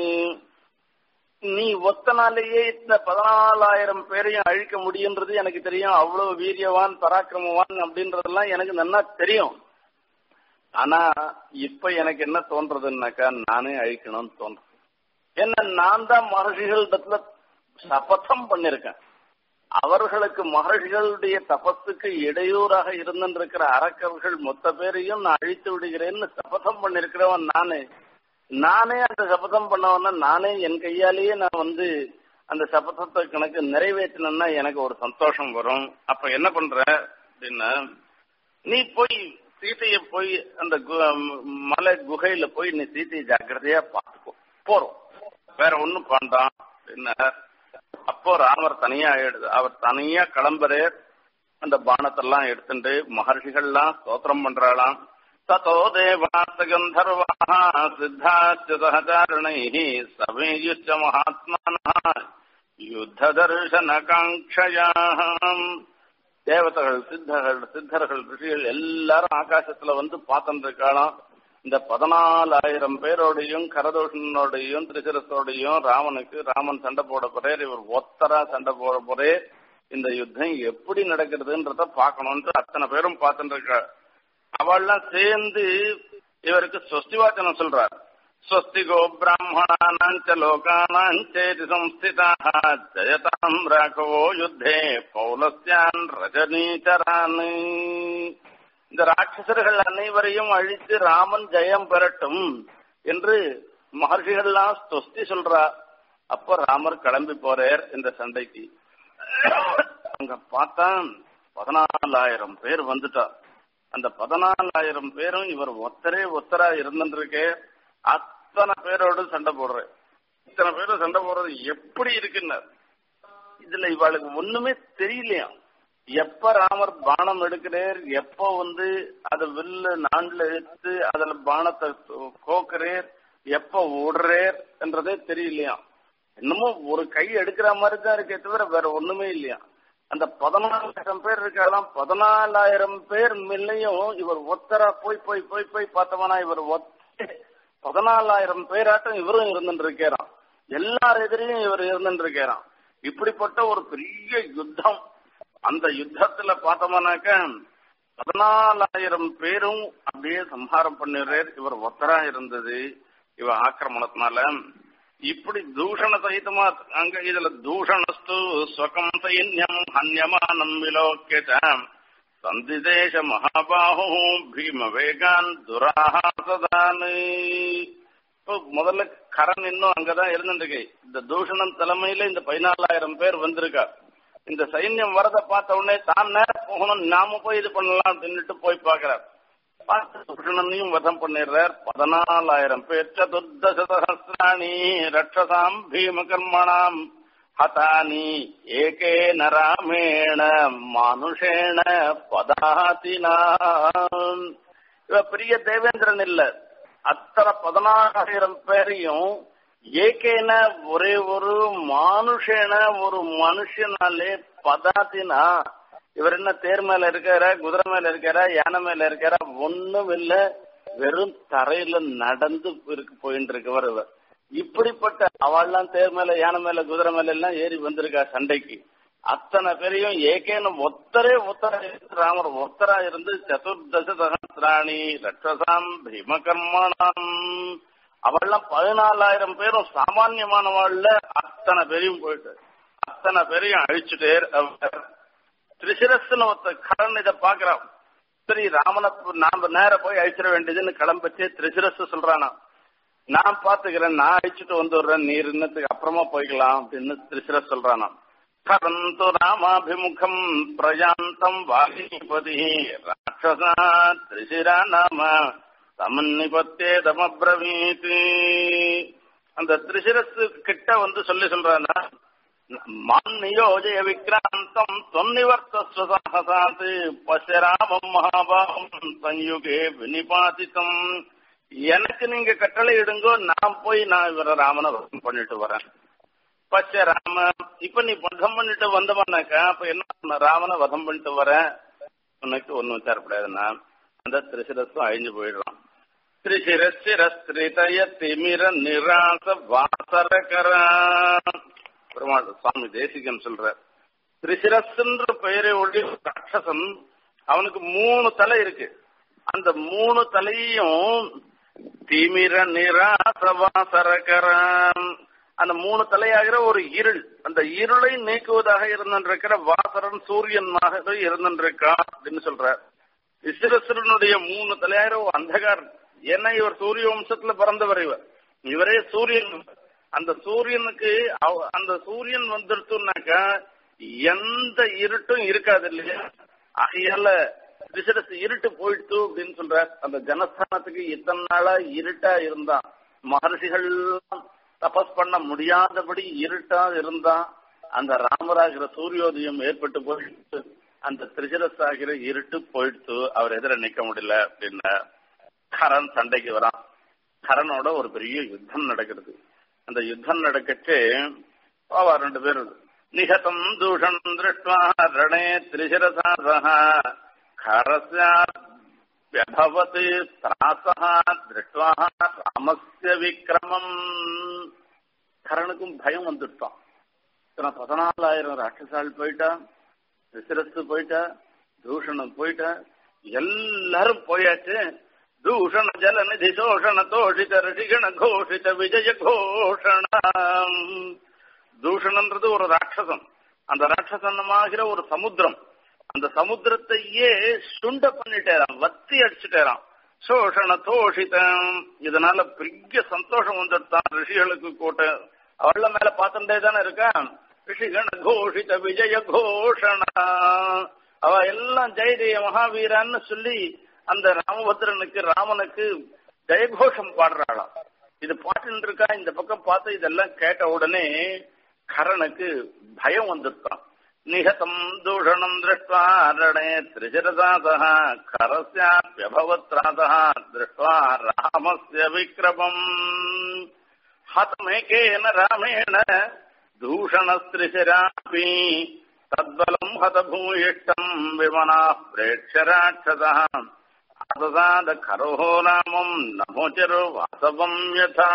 நீ ஒத்தனாலேயே இந்த பதினாலாயிரம் பேரையும் அழிக்க முடியுன்றது எனக்கு தெரியும் அவ்வளவு வீரியவான் பராக்கிரமவான் அப்படின்றதெல்லாம் எனக்கு நல்லா தெரியும் ஆனா இப்ப எனக்கு என்ன தோன்றதுன்னாக்கா நானே அழிக்கணும்னு தோன்றது என்ன நான் தான் மகர்ஷிகளிடத்துல சபதம் பண்ணிருக்கேன் அவர்களுக்கு மகர்ஷிகளுடைய தபஸுக்கு இடையூறாக இருந்திருக்கிற அரக்கர்கள் மொத்த பேரையும் நான் அழித்து விடுகிறேன்னு சபதம் பண்ணிருக்கிறவன் நானே நானே அந்த சபதம் பண்ணவன நானே என் கையாலேயே நான் வந்து அந்த சபதத்தை கணக்கு நிறைவேற்றினா எனக்கு ஒரு சந்தோஷம் வரும் அப்ப என்ன பண்ற அப்படின்னா நீ போய் சீதைய போய் அந்த மலை குகையில போய் நீ சீதையை ஜாக்கிரதையா பார்த்துக்கோ போறோம் வேற ஒண்ணும் வேண்டாம் அப்படின்னா அப்போ ராமர் தனியா எடுத்து அவர் தனியா கிளம்புறே அந்த பானத்தெல்லாம் எடுத்துட்டு மகர்ஷிகள்லாம் ஸ்தோத்திரம் பண்றாளாம் ததோ தேவாஸ்த கந்தர்வா சித்தாச்ச சகச்சாரணை சமேயுச்ச மகாத்மான யுத்த தர்சன காங்கையாம் தேவதைகள் சித்தர்கள் சித்தர்கள் ரிஷிகள் எல்லாரும் ஆகாசத்துல வந்து பார்த்துட்டு இருக்காளாம் இந்த பதினாலாயிரம் பேரோடையும் கரதோஷனோடையும் திரிசரத்தோடையும் ராமனுக்கு ராமன் சண்டை போட போறேர் இவர் ஒத்தரா சண்டை போட போறே இந்த யுத்தம் எப்படி நடக்கிறதுன்றத பாக்கணும்னு அத்தனை பேரும் பார்த்துட்டு இருக்கா அவள்லாம் சேர்ந்து இவருக்கு ஸ்வஸ்தி வாச்சனம் சொல்றார் ஸ்வஸ்தி கோ பிராமணானாஞ்ச லோகானாஞ்சேதி சம்ஸ்திதாக ஜயதாம் ராகவோ யுத்தே பௌலஸ்யான் ரஜனீச்சரான் இந்த ராட்சசர்கள் அனைவரையும் அழித்து ராமன் ஜெயம் பெறட்டும் என்று மகர்ஷிகள்லாம் ஸ்துஸ்தி சொல்றா அப்ப ராமர் கிளம்பி போறார் இந்த சண்டைக்கு அங்க பார்த்தா பதினாலாயிரம் பேர் வந்துட்டா அந்த பதினாலாயிரம் பேரும் இவர் ஒத்தரே ஒத்தரா இருந்துருக்கே அத்தனை பேரோடு சண்டை போடுற இத்தனை பேரும் சண்டை போடுறது எப்படி இருக்குன்னு இதுல இவாளுக்கு ஒண்ணுமே தெரியலையா எப்ப ராமர் பானம் எடுக்கிறார் எப்ப வந்து அத வில்ல நான்ல எடுத்து அதுல பானத்தை கோக்குறேர் எப்ப ஓடுறேர் என்றதே தெரியலையா என்னமோ ஒரு கை எடுக்கிற மாதிரி தான் இருக்கே தவிர வேற ஒண்ணுமே இல்லையா அந்த பதினாலாயிரம் பேர் இருக்கலாம் பதினாலாயிரம் பேர் மில்லையும் இவர் ஒத்தரா போய் போய் போய் போய் பார்த்தவனா இவர் ஒத்த பதினாலாயிரம் பேராட்டம் இவரும் இருந்துட்டு இருக்கிறான் எல்லார் எதிரையும் இவர் இருந்துட்டு இருக்கிறான் இப்படிப்பட்ட ஒரு பெரிய யுத்தம் அந்த யுத்தத்துல பார்த்தோம்னாக்க பதினாலாயிரம் பேரும் அப்படியே சம்ஹாரம் பண்ணிடுறார் இவர் ஒத்தரா இருந்தது இவ ஆக்கிரமணத்தினால இப்படி தூஷண சகிதமா அங்க இதுல தூஷணஸ்து ஸ்வகம் சைன்யம் ஹன்யமானம் விலோக்கிய சந்திதேச மகாபாஹு பீம வேகான் துராஹாசதான் இப்போ முதல்ல கரண் இன்னும் அங்கதான் இருந்துருக்கு இந்த தூஷணம் தலைமையில இந்த பதினாலாயிரம் பேர் வந்திருக்கா இந்த சைன்யம் வரத பார்த்த உடனே தான் நேரம் போகணும் நாம போய் இது பண்ணலாம் அப்படின்னுட்டு போய் பாக்குறார் தூஷணனையும் வதம் பண்ணிடுறார் பதினாலாயிரம் பேர் சதுர்தச சகசிராணி ரட்சசாம் பீம கர்மணாம் ஹதானி ஏகேன ராமேண மானுஷேண பதாதினா இவ பெரிய தேவேந்திரன் இல்ல அத்தனை பதினாறாயிரம் பேரையும் ஏகேன ஒரே ஒரு மானுஷேன ஒரு மனுஷனாலே பதாத்தினா இவர் என்ன தேர் மேல இருக்காரா குதிரை மேல இருக்காரா யானை மேல இருக்காரா ஒண்ணும் இல்ல வெறும் தரையில நடந்து இருக்கு போயிட்டு இருக்கவர் இவர் இப்படிப்பட்ட அவள்லாம் தேர் மேல யானை மேல குதிரை மேல எல்லாம் ஏறி வந்திருக்கா சண்டைக்கு அத்தனை பேரையும் ஏகேன ஒத்தரே ஒத்தரா இருந்து ராமர் ஒத்தரா இருந்து சதுர்தச சகசிராணி ரட்சசாம் பீமகர்மணாம் அவள்லாம் பதினாலாயிரம் பேரும் சாமான்யமானவாள்ல அத்தனை பேரையும் போயிட்டு அத்தனை பேரையும் அழிச்சுட்டே அவர் திரிசிரஸ்னு ஒருத்த கரண் இதை பாக்குறான் சரி ராமனை நாம நேர போய் அழிச்சிட வேண்டியதுன்னு கிளம்பிச்சு திரிசிரஸ் சொல்றானா நான் பாத்துக்கிறேன் நான் அழிச்சிட்டு வந்துடுறேன் நீர் இன்னத்துக்கு அப்புறமா போய்க்கலாம் அப்படின்னு திருசிர சொல்றானா கரந்து ராமாபிமுகம் பிரயாந்தம் வாகிபதி ராட்சசா திரிசிரா நாம தமன்னிபத்தே தமப்ரவீத் அந்த திரிசிரசு கிட்ட வந்து சொல்லி சொல்றானா மான் நியோஜய விக்ராந்தம் தொன்னிவர்த்தஸ்வ சாகசாத் பசராமம் மகாபாகம் சயுகே வினிபாதித்தம் எனக்கு நீங்க கட்டளை இடுங்கோ நான் போய் நான் இவரை ராமனை வதம் பண்ணிட்டு வரேன் பச்ச ராம இப்ப நீ வதம் பண்ணிட்டு வந்தவனாக்கா அப்ப என்ன ராமனை வதம் பண்ணிட்டு வரேன் உனக்கு ஒண்ணும் விசாரப்படாதுன்னா அந்த திரிசிரஸும் அழிஞ்சு போயிடுறான் திரிசிரஸ்திரஸ்திரிதய திமிர நிராச வாசரகர பெருமாள் சுவாமி தேசிகன் சொல்ற திரிசிரஸ்ன்ற பெயரை ஒழி ராட்சசன் அவனுக்கு மூணு தலை இருக்கு அந்த மூணு தலையும் திமிர நிராசவாசரகரம் அந்த மூணு தலையாகிற ஒரு இருள் அந்த இருளை நீக்குவதாக இருந்திருக்கிற வாசரன் சூரியனாக இருந்திருக்கான் அப்படின்னு சொல்ற விசிரசுரனுடைய மூணு தலையாகிற ஒரு அந்தகார் ஏன்னா இவர் சூரிய வம்சத்துல பிறந்தவர் இவர் இவரே சூரியன் அந்த சூரியனுக்கு அந்த சூரியன் வந்துருச்சுனாக்கா எந்த இருட்டும் இருக்காது இல்லையா ஆகையால விசிரசு இருட்டு போயிடுத்து அப்படின்னு சொல்ற அந்த ஜனஸ்தானத்துக்கு இத்தனை நாளா இருட்டா இருந்தான் மகர்ஷிகள் தபஸ் பண்ண முடியாதபடி இருட்டா இருந்தான் அந்த ராமராகிற சூரியோதயம் ஏற்பட்டு போயிடுச்சு அந்த திரிசிரஸ் ஆகிற இருட்டு போயிடுத்து அவர் எதிர நிக்க முடியல அப்படின்னு கரண் சண்டைக்கு வரான் கரனோட ஒரு பெரிய யுத்தம் நடக்கிறது அந்த யுத்தம் நடக்கச்சு பாவா ரெண்டு பேரும் நிகதம் தூஷன் திருஷ்டுவா ரணே திரிசிரசாசக खरस्याभवत् त्रासः திருஷ்டுவா ராமஸ்ய விக்ரமம் கரனுக்கும் பயம் வந்துட்டான் இத்தனை பதினாலாயிரம் ராட்சசால் போயிட்டா விசிரத்து போயிட்டா தூஷணம் போயிட்டா எல்லாரும் போயாச்சு தூஷண ஜல நிதி சோஷண தோஷித ரிஷிகண கோஷித விஜய கோஷணம் தூஷணன்றது ஒரு ராட்சசம் அந்த ராட்சசனமாகிற ஒரு சமுத்திரம் அந்த சமுத்திரத்தையே சுண்ட பண்ணிட்டேரான் வத்தி அடிச்சுட்டேரான் சோஷண தோஷிதம் இதனால பெரிய சந்தோஷம் வந்துட்டான் ரிஷிகளுக்கு கூட்ட அவள மேல பார்த்துட்டே தானே இருக்கான் ரிஷிகண கோஷித விஜய கோஷணா அவ எல்லாம் ஜெய ஜெய மகாவீரான்னு சொல்லி அந்த ராமபத்ரனுக்கு ராமனுக்கு ஜெயகோஷம் பாடுறாளாம் இது பாட்டுன்னு இருக்கா இந்த பக்கம் பார்த்து இதெல்லாம் கேட்ட உடனே கரனுக்கு பயம் வந்துட்டான் நிகதம் தூஷணம் திருஷ்டுவா ரணே திரிசிரசாதः खरस्याप्यभवत्रातः दृष्ट्वा रामस्य विक्रमम् हतमेकेन रामेण दूषणस्त्रिशिरापि तद्बलम् हतभूयिष्टम् विमनाः प्रेक्ष्य राक्षसः अससाद खरोः रामम् नमोचरो वासवम् यथा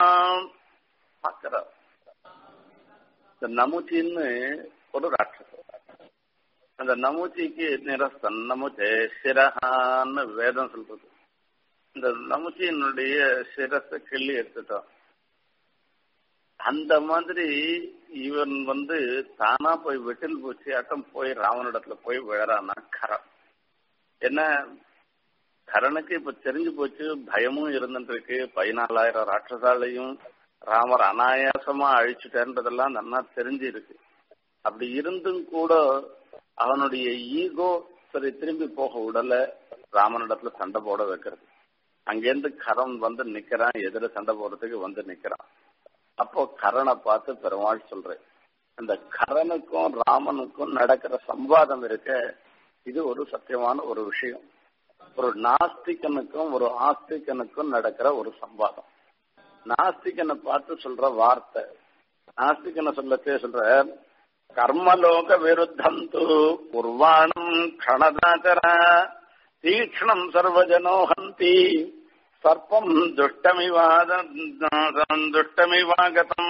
இந்த நமுச்சின்னு ஒரு ராட்சசம் அந்த நமுச்சிக்கு நிரஸ்தன் நமுச்சே சிரஹான்னு வேதம் சொல்றது இந்த நமுச்சியினுடைய சிரஸை கிள்ளி எடுத்துட்டோம் அந்த மாதிரி இவன் வந்து தானா போய் வெட்டில் பூச்சி ஆட்டம் போய் ராவனிடத்துல போய் விழறானா கரண் என்ன கரனுக்கு இப்ப தெரிஞ்சு போச்சு பயமும் இருந்துட்டு இருக்கு பதினாலாயிரம் ராட்சசாலையும் ராமர் அனாயாசமா அழிச்சுட்டேன்றதெல்லாம் நல்லா தெரிஞ்சு இருக்கு அப்படி இருந்தும் கூட அவனுடைய ஈகோ சரி திரும்பி போக விடல ராமனிடத்துல சண்டை போட வைக்கிறது அங்கேருந்து கரண் வந்து நிக்கிறான் எதிர சண்டை போடுறதுக்கு வந்து நிக்கிறான் அப்போ கரனை பார்த்து பெருமாள் சொல்றேன் அந்த கரனுக்கும் ராமனுக்கும் நடக்கிற சம்வாதம் இருக்க இது ஒரு சத்தியமான ஒரு விஷயம் ஒரு நாஸ்திகனுக்கும் ஒரு ஆஸ்திகனுக்கும் நடக்கிற ஒரு சம்வாதம் நாஸ்திகனை பார்த்து சொல்ற வார்த்தை நாஸ்திகனை சொல்லத்தே சொல்ற கர்மலோக விருத்தம் து குர்வாணம் க்ஷணதாச்சர தீக்ஷ்ணம் சர்வஜனோஹந்தி சர்ப்பம் துஷ்டமிவாத துஷ்டமிவாகதம்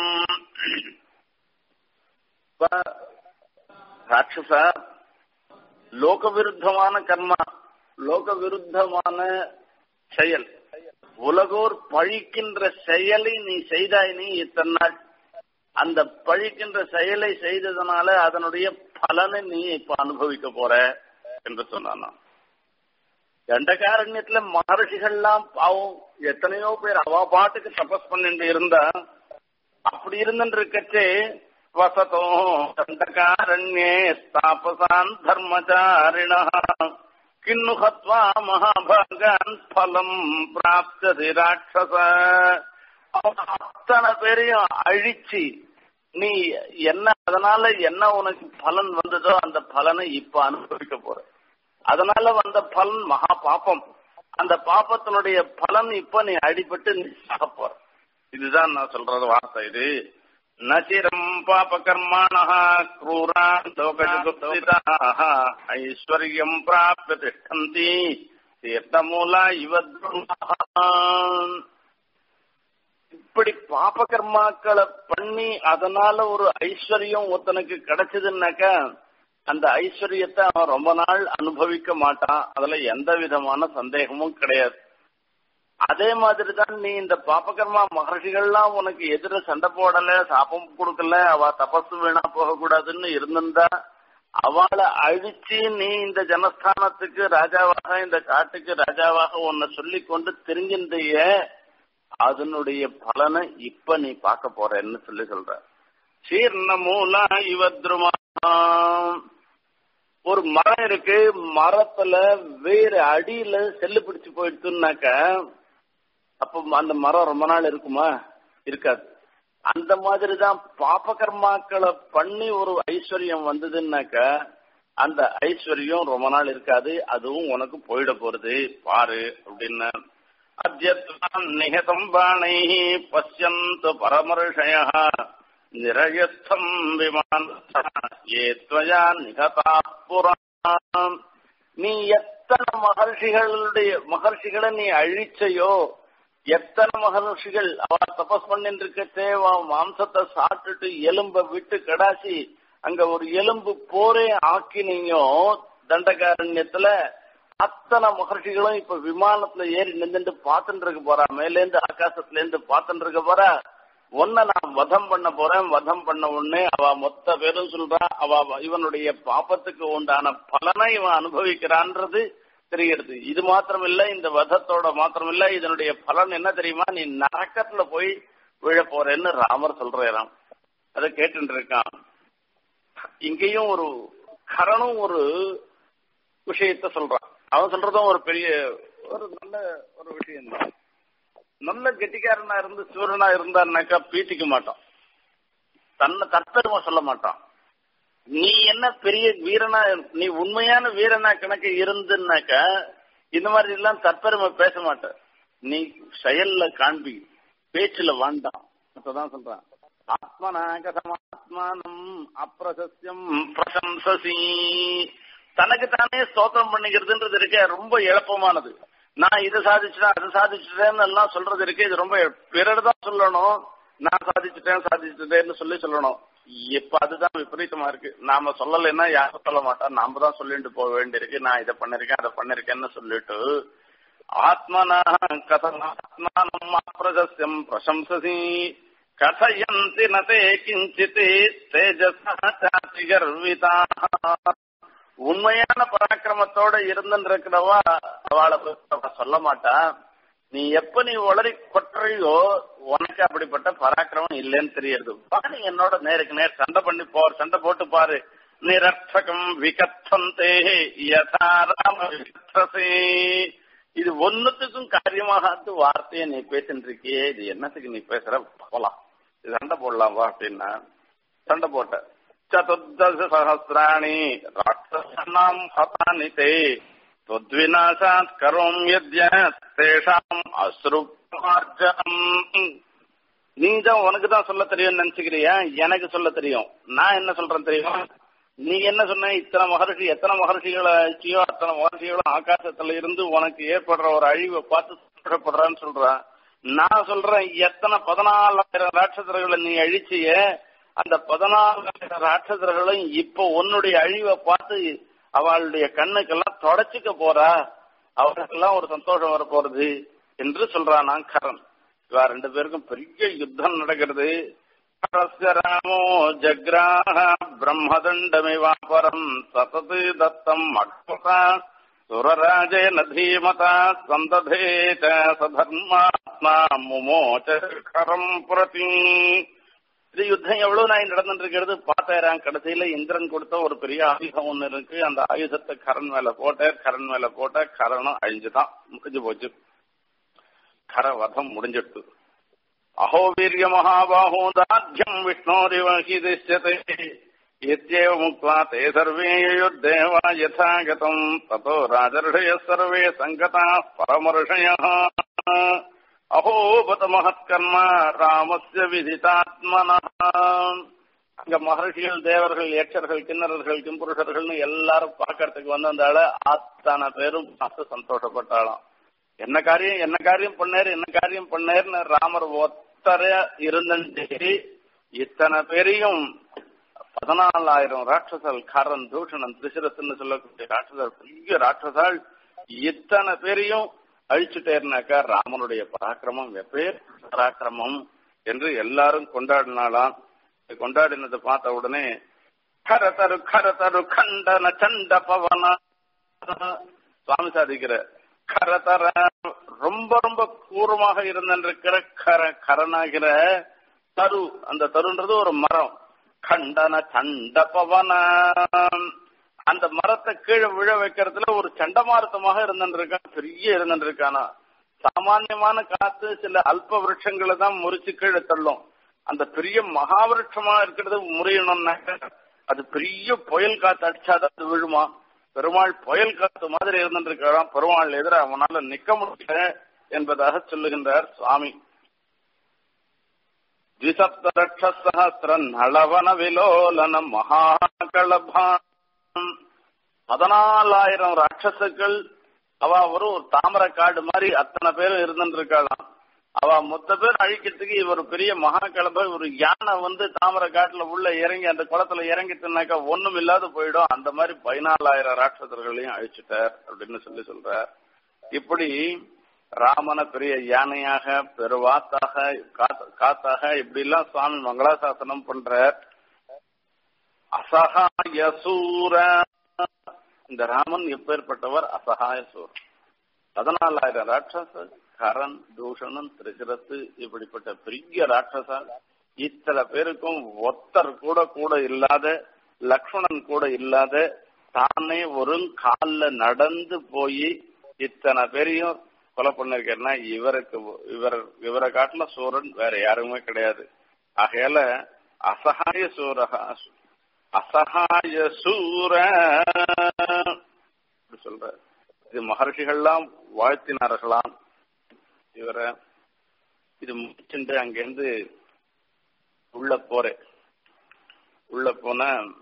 ராட்சச லோக விருத்தமான கர்மா லோக விருத்தமான செயல் உலகோர் பழிக்கின்ற செயலை நீ செய்தாய் நீ இத்தனை நாள் அந்த பழிக்கின்ற செயலை செய்ததுனால அதனுடைய பலனை நீ இப்ப அனுபவிக்க போற என்று சொன்னான் தண்டகாரண்யத்துல மகர்ஷிகள்லாம் பாவம் எத்தனையோ பேர் அவ பாட்டுக்கு தபஸ் பண்ணிட்டு இருந்தா அப்படி இருந்துட்டு இருக்கச்சே வசதோ தண்டகாரண்யே தாபசான் தர்மச்சாரிண கிண்ணு ஹத்வா மகாபாகான் பலம் பிராப்ததி ராட்சச அத்தனை பேரையும் அழிச்சு நீ என்ன அதனால என்ன உனக்கு பலன் வந்ததோ அந்த பலனை இப்ப அனுபவிக்க போற அதனால வந்த பலன் மகா பாப்பம் அந்த பாப்பத்தினுடைய பலன் இப்ப நீ அடிபட்டு நீ சாக போற இதுதான் நான் சொல்றது வார்த்தை இது நச்சிரம் பாப கர்மான क्रूरान् लोकजगुप्सिताः ஐஸ்வர்யம் பிராப்ய திஷ்டந்தி தீர்த்தமூலா இவ இப்படி பாப கர்மாக்களை பண்ணி அதனால ஒரு ஐஸ்வர்யம் ஒருத்தனுக்கு கிடைச்சதுன்னாக்கா அந்த ஐஸ்வர்யத்தை அவன் ரொம்ப நாள் அனுபவிக்க மாட்டான் அதுல எந்த விதமான சந்தேகமும் கிடையாது அதே மாதிரி தான் நீ இந்த பாபகர்மா மகர்ஷிகள்லாம் உனக்கு எதிர சண்டை போடல சாபம் கொடுக்கல அவ தபசு வீணா போக கூடாதுன்னு இருந்திருந்தா அவளை அழிச்சு நீ இந்த ஜனஸ்தானத்துக்கு ராஜாவாக இந்த காட்டுக்கு ராஜாவாக உன்னை சொல்லி கொண்டு தெரிஞ்சின்றைய அதனுடைய பலனை இப்ப நீ பார்க்க போறன்னு சொல்லி சொல்ற சீர்ண மூலா இவத்ருமா ஒரு மரம் இருக்கு மரத்துல வேற அடியில செல்லு பிடிச்சு போயிடுச்சுன்னாக்க அப்ப அந்த மரம் ரொம்ப நாள் இருக்குமா இருக்காது அந்த மாதிரிதான் பாப கர்மாக்களை பண்ணி ஒரு ஐஸ்வர்யம் வந்ததுன்னாக்க அந்த ஐஸ்வர்யம் ரொம்ப நாள் இருக்காது அதுவும் உனக்கு போயிட போறது பாரு அப்படின்னு அத்தியத்வான் நிகதம் பாணை பசியந்து பரமர்ஷய நிரயஸ்தம் விமான ஏ துவயா நிகதா புறாம் நீ எத்தனை மகர்ஷிகளுடைய மகர்ஷிகளை நீ அழிச்சையோ எத்தனை மகர்ஷிகள் அவ தபஸ் பண்ணிட்டு இருக்கச்சே மாம்சத்தை சாப்பிட்டுட்டு எலும்ப விட்டு கடாசி அங்க ஒரு எலும்பு போரே ஆக்கினீங்க தண்டகாரண்யத்துல அத்தனை மகர்ஷிகளும் இப்ப விமானத்துல ஏறி நின்றுட்டு பாத்துட்டு இருக்க போறா மேலேந்து ஆகாசத்துல இருந்து பாத்துட்டு இருக்க போறா உன்னை நான் வதம் பண்ண போறேன் வதம் பண்ண உடனே அவ மொத்த பேரும் சொல்றா அவ இவனுடைய பாப்பத்துக்கு உண்டான பலனை இவன் அனுபவிக்கிறான்றது தெரிகிறது இது மாத்திரம் இல்ல இந்த வதத்தோட மாத்திரம் இல்ல இதனுடைய பலன் என்ன தெரியுமா நீ நரக்கத்துல போய் விழ போறேன்னு ராமர் சொல்றாராம் அதை கேட்டு இருக்கான் இங்கேயும் ஒரு கரணும் ஒரு விஷயத்த சொல்றான் அவன் சொல்றதும் ஒரு பெரிய ஒரு நல்ல ஒரு விஷயம் தான் நல்ல கெட்டிக்காரனா இருந்து சூரனா இருந்தான்னாக்கா பீத்திக்க மாட்டான் தன்னை தற்பெருமை சொல்ல மாட்டான் நீ என்ன பெரிய வீரனா நீ உண்மையான வீரனா கணக்கு இருந்துன்னாக்கா இந்த மாதிரி எல்லாம் தற்பெருமை பேச மாட்ட நீ செயல்ல காண்பி பேச்சுல வேண்டாம் அப்பதான் சொல்றான் ஆத்மனாக சமாத்மானம் அப்பிரசஸ்யம் பிரசம்சசி தனக்கு தானே ஸ்தோத்திரம் பண்ணிக்கிறதுன்றது இருக்க ரொம்ப எளப்பமானது நான் இதை சாதிச்சுட்டேன் அதை சாதிச்சுட்டேன்னு எல்லாம் சொல்றது இருக்கு இது ரொம்ப பிறர் தான் சொல்லணும் நான் சாதிச்சுட்டேன் சாதிச்சுட்டேன்னு சொல்லி சொல்லணும் இப்ப அதுதான் விபரீதமா இருக்கு நாம சொல்லலைன்னா யாரும் சொல்ல மாட்டா நாம தான் சொல்லிட்டு போக வேண்டியிருக்கு நான் இதை பண்ணிருக்கேன் அதை பண்ணிருக்கேன்னு சொல்லிட்டு ஆத்மனா கதமாத்மானம் அப்பிரஜஸ்யம் பிரசம்சசி கதயந்தி நதே கிஞ்சித் தேஜசாச்சாதி கர்விதா உண்மையான பராக்கிரமத்தோட இருந்துருக்கிறவா அவளை சொல்ல மாட்டா நீ எப்ப நீ உளறி கொட்டுறையோ உனக்கு அப்படிப்பட்ட பராக்கிரமம் இல்லைன்னு தெரியுது நீ என்னோட நேருக்கு நேர் சண்டை பண்ணி போ சண்டை போட்டு பாரு நிரர்த்தகம் விகத்தந்தே யதாராம விகத்தசே இது ஒன்னுத்துக்கும் காரியமாகாது வார்த்தையை நீ பேசிட்டு இருக்கியே இது என்னத்துக்கு நீ பேசுற போலாம் சண்டை போடலாம் வா அப்படின்னா சண்டை போட்ட चतुर्दश सहस्राणि राक्षसानाम् हतानि ते त्वद्विनाशात् करोम्यद्य तेषाम् அஸ்ருமார்ஜனம் நீ தான் உனக்கு தான் சொல்ல தெரியும் நினைச்சுக்கிறியா எனக்கு சொல்ல தெரியும் நான் என்ன சொல்றேன் தெரியுமா நீ என்ன சொன்ன இத்தனை மகர்ஷி எத்தனை மகர்ஷிகளை அழிச்சியோ அத்தனை மகர்ஷிகளும் ஆகாசத்துல இருந்து உனக்கு ஏற்படுற ஒரு அழிவை பார்த்து சந்தோஷப்படுறான்னு சொல்றான் நான் சொல்றேன் எத்தனை பதினாலாயிரம் ராட்சசர்களை நீ அழிச்சிய அந்த பதினாலாயிரம் ராட்சசர்களும் இப்ப உன்னுடைய அழிவை பார்த்து அவளுடைய கண்ணுக்கெல்லாம் தொடச்சிக்க போறா அவருக்கெல்லாம் ஒரு சந்தோஷம் வர போறது என்று சொல்றான் நான் கரண் இவா ரெண்டு பேருக்கும் பெரிய யுத்தம் நடக்கிறது ராமோ ஜக்ராஹ பிரம்மதண்டமிவாபரம் சதது தத்தம் அக்பதா சுரராஜேன தீமதா சந்ததே ச சதர்மாத்மா முமோச்ச கரம் பிரதி இது யுத்தம் எவ்வளவு நாய் நடந்துட்டு இருக்கிறது பார்த்தாராம் கடைசியில இந்திரன் கொடுத்த ஒரு பெரிய ஆயுதம் ஒண்ணு இருக்கு அந்த ஆயுதத்தை கரண் மேல போட்ட கரண் மேல போட்ட கரணம் அழிஞ்சுதான் முடிஞ்சு போச்சு கர வதம் முடிஞ்சிட்டு அஹோ வீரிய மகாபாஹோ தாத்தியம் விஷ்ணோரிவ ஹி திஷ்யதே இத்யேவ முக்வா தே சர்வே யுத்தேவா யதா கதம் ததோ ராஜர்ஷய சர்வே சங்கதா பரமர்ஷயः அஹோபத மகத்கர்ம ராமஸ்ய விதிதாத்மனா அங்க மகர்ஷிகள் தேவர்கள் ஏற்றர்கள் கிண்ணறர்கள் கிம்புருஷர்கள்னு எல்லாரும் பார்க்கறதுக்கு வந்ததால அத்தனை பேரும் பார்த்து சந்தோஷப்பட்டாளாம் என்ன காரியம் என்ன காரியம் பண்ணாரு என்ன காரியம் பண்ணாருன்னு ராமர் ஒத்தர இருந்தே இத்தனை பேரையும் பதினாலாயிரம் ராட்சசல் கரன் தூஷணன் திசிரத்துன்னு சொல்லக்கூடிய ராட்சசர் பெரிய ராட்சசால் இத்தனை பேரையும் அழிச்சுட்டேர்னாக்கா ராமனுடைய பராக்கிரமம் வெப்பேர் பராக்கிரமம் என்று எல்லாரும் கொண்டாடினாலாம் கொண்டாடினதை பார்த்த உடனே கரதரு கரதரு கண்டன சண்ட பவன சுவாமி சாதிக்கிற கரதர ரொம்ப ரொம்ப கூர்மாக இருந்திருக்கிற கர கரனாகிற தரு அந்த தருன்றது ஒரு மரம் கண்டன சண்ட பவன அந்த மரத்தை கீழே விழ வைக்கிறதுல ஒரு சண்டமாரத்தமாக இருந்துருக்கான் பெரிய இருந்துருக்கானா சாமான்யமான காத்து சில அல்ப விருட்சங்களை தான் முறிச்சு கீழே தள்ளும் அந்த பெரிய மகாவிருட்சமா இருக்கிறது முறியணும்னாக்க அது பெரிய புயல் காத்து அடிச்சாதான் அது விழுமா பெருமாள் புயல் காத்து மாதிரி இருந்துருக்கான் பெருமாள் எதிர அவனால நிக்க முடியல என்பதாக சொல்லுகின்றார் சுவாமி द्विसप्तलक्षसहस्र नळवन विलोलन மகாகளபான் பதினாலாயிரம் ராட்சசுக்கள் அவ ஒரு தாமரை காடு மாதிரி அத்தனை பேரும் இருந்துட்டு இருக்காளாம் அவ மொத்த பேர் அழிக்கிறதுக்கு இவர் பெரிய மகாகலப ஒரு யானை வந்து தாமரை காட்டுல உள்ள இறங்கி அந்த குளத்துல இறங்கிட்டுனாக்கா ஒண்ணும் இல்லாத போயிடும் அந்த மாதிரி பதினாலாயிரம் ராட்சசர்களையும் அழிச்சுட்டார் அப்படின்னு சொல்லி சொல்றார் இப்படி ராமன பெரிய யானையாக பெருவாத்தாக காத்தாக இப்படி எல்லாம் சுவாமி மங்களாசாசனம் பண்றார் அசகாய சூர இந்த ராமன் எப்பேற்பட்டவர் அசகாய சூர் பதினாலாயிரம் ராட்சச கரன் தூஷணன் திரிசிரத்து இப்படிப்பட்ட பெரிய ராட்சசா இத்தனை பேருக்கும் ஒத்தர் கூட கூட இல்லாத லக்ஷ்மணன் கூட இல்லாத தானே ஒரு கால்ல நடந்து போய் இத்தனை பேரையும் கொலை பண்ணிருக்கேன்னா இவருக்கு இவர் இவரை காட்டுல சூரன் வேற யாருமே கிடையாது ஆகையால அசகாய சூரகா அசகாய சூர சொல்ற இது மகர்ஷிகள்லாம் வாழ்த்தினார்களாம் இவரை இது முடிச்சுட்டு அங்கிருந்து உள்ள போறேன் உள்ள போன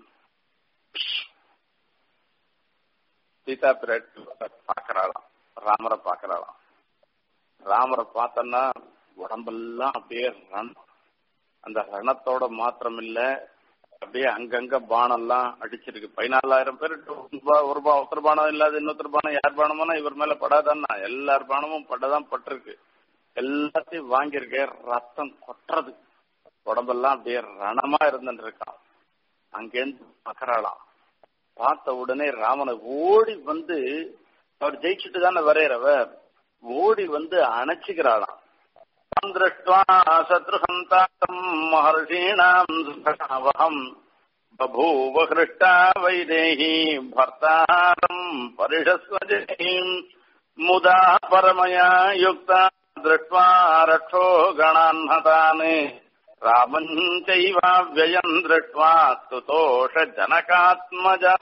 சீதா பிராட்டி பாக்குறாளாம் ராமரை பாக்குறாளாம் ராமரை பார்த்தோன்னா உடம்பெல்லாம் அப்படியே ரணம் அந்த ரணத்தோட மாத்திரம் இல்ல அப்படியே அங்கங்க பானம்லாம் அடிச்சிருக்கு பதினாலாயிரம் பேர் ஒரு ரூபா ஒருத்தர் பானம் இல்லாத இன்னொருத்தர் பானம் யார் பானமானா இவர் மேல படாதான்னா எல்லார் பானமும் பட்டதான் பட்டிருக்கு எல்லாத்தையும் வாங்கியிருக்க ரத்தம் கொட்டுறது உடம்பெல்லாம் அப்படியே ரணமா இருந்துட்டு இருக்கான் அங்கேருந்து பார்க்கறாளாம் பார்த்த உடனே ராமனை ஓடி வந்து அவர் ஜெயிச்சுட்டு தானே வரையறவர் ஓடி வந்து அணைச்சுக்கிறாளாம் திருஷ்டுவா சத்ருஹந்தாரம் மகர்ஷீணாம் சுகவகம் பபூவ ஹிருஷ்டா வைதேகி பர்த்தாரம் பரிஷஸ்வஜீம் முதா பரமயா யுக்தா திருஷ்டுவா ரக்ஷோ கணான்ஹதான் ராமஞ்சைவாவியம் திருஷ்டுவா ஸ்துதோஷ ஜனகாத்மஜா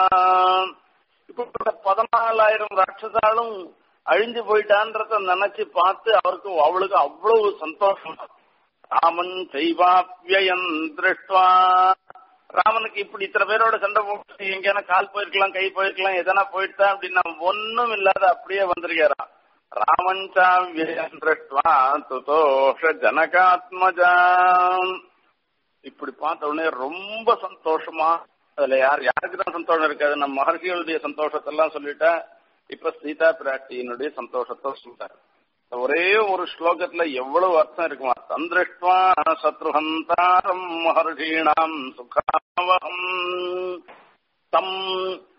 இப்ப பதினாலாயிரம் ராட்சசாலும் அழிஞ்சு போயிட்டான்றத நினைச்சு பார்த்து அவருக்கு அவளுக்கு அவ்வளவு சந்தோஷம் ராமன் செய்வாவியம் திருஷ்டுவா ராமனுக்கு இப்படி இத்தனை பேரோட சண்டை போட்டு எங்கேனா கால் போயிருக்கலாம் கை போயிருக்கலாம் எதனா போயிட்டா அப்படின்னா ஒன்னும் இல்லாத அப்படியே வந்திருக்காராம் ராமன் சாவியம் திருஷ்டுவா துதோஷ ஜனகாத்மஜா இப்படி பார்த்த உடனே ரொம்ப சந்தோஷமா அதுல யார் யாருக்கு தான் சந்தோஷம் இருக்காது நம்ம மகர்ஷிகளுடைய சந்தோஷத்தை எல்லாம் சொல்லிட்டா இப்ப சீதா பிராட்டியினுடைய சந்தோஷத்தை சொல்றாரு ஒரே ஒரு ஸ்லோகத்துல எவ்வளவு அர்த்தம் இருக்குமா சந்திருஷ்டுவா சத்ருஹந்தாரம் மகர்ஷீணாம் சுகாவகம் தம்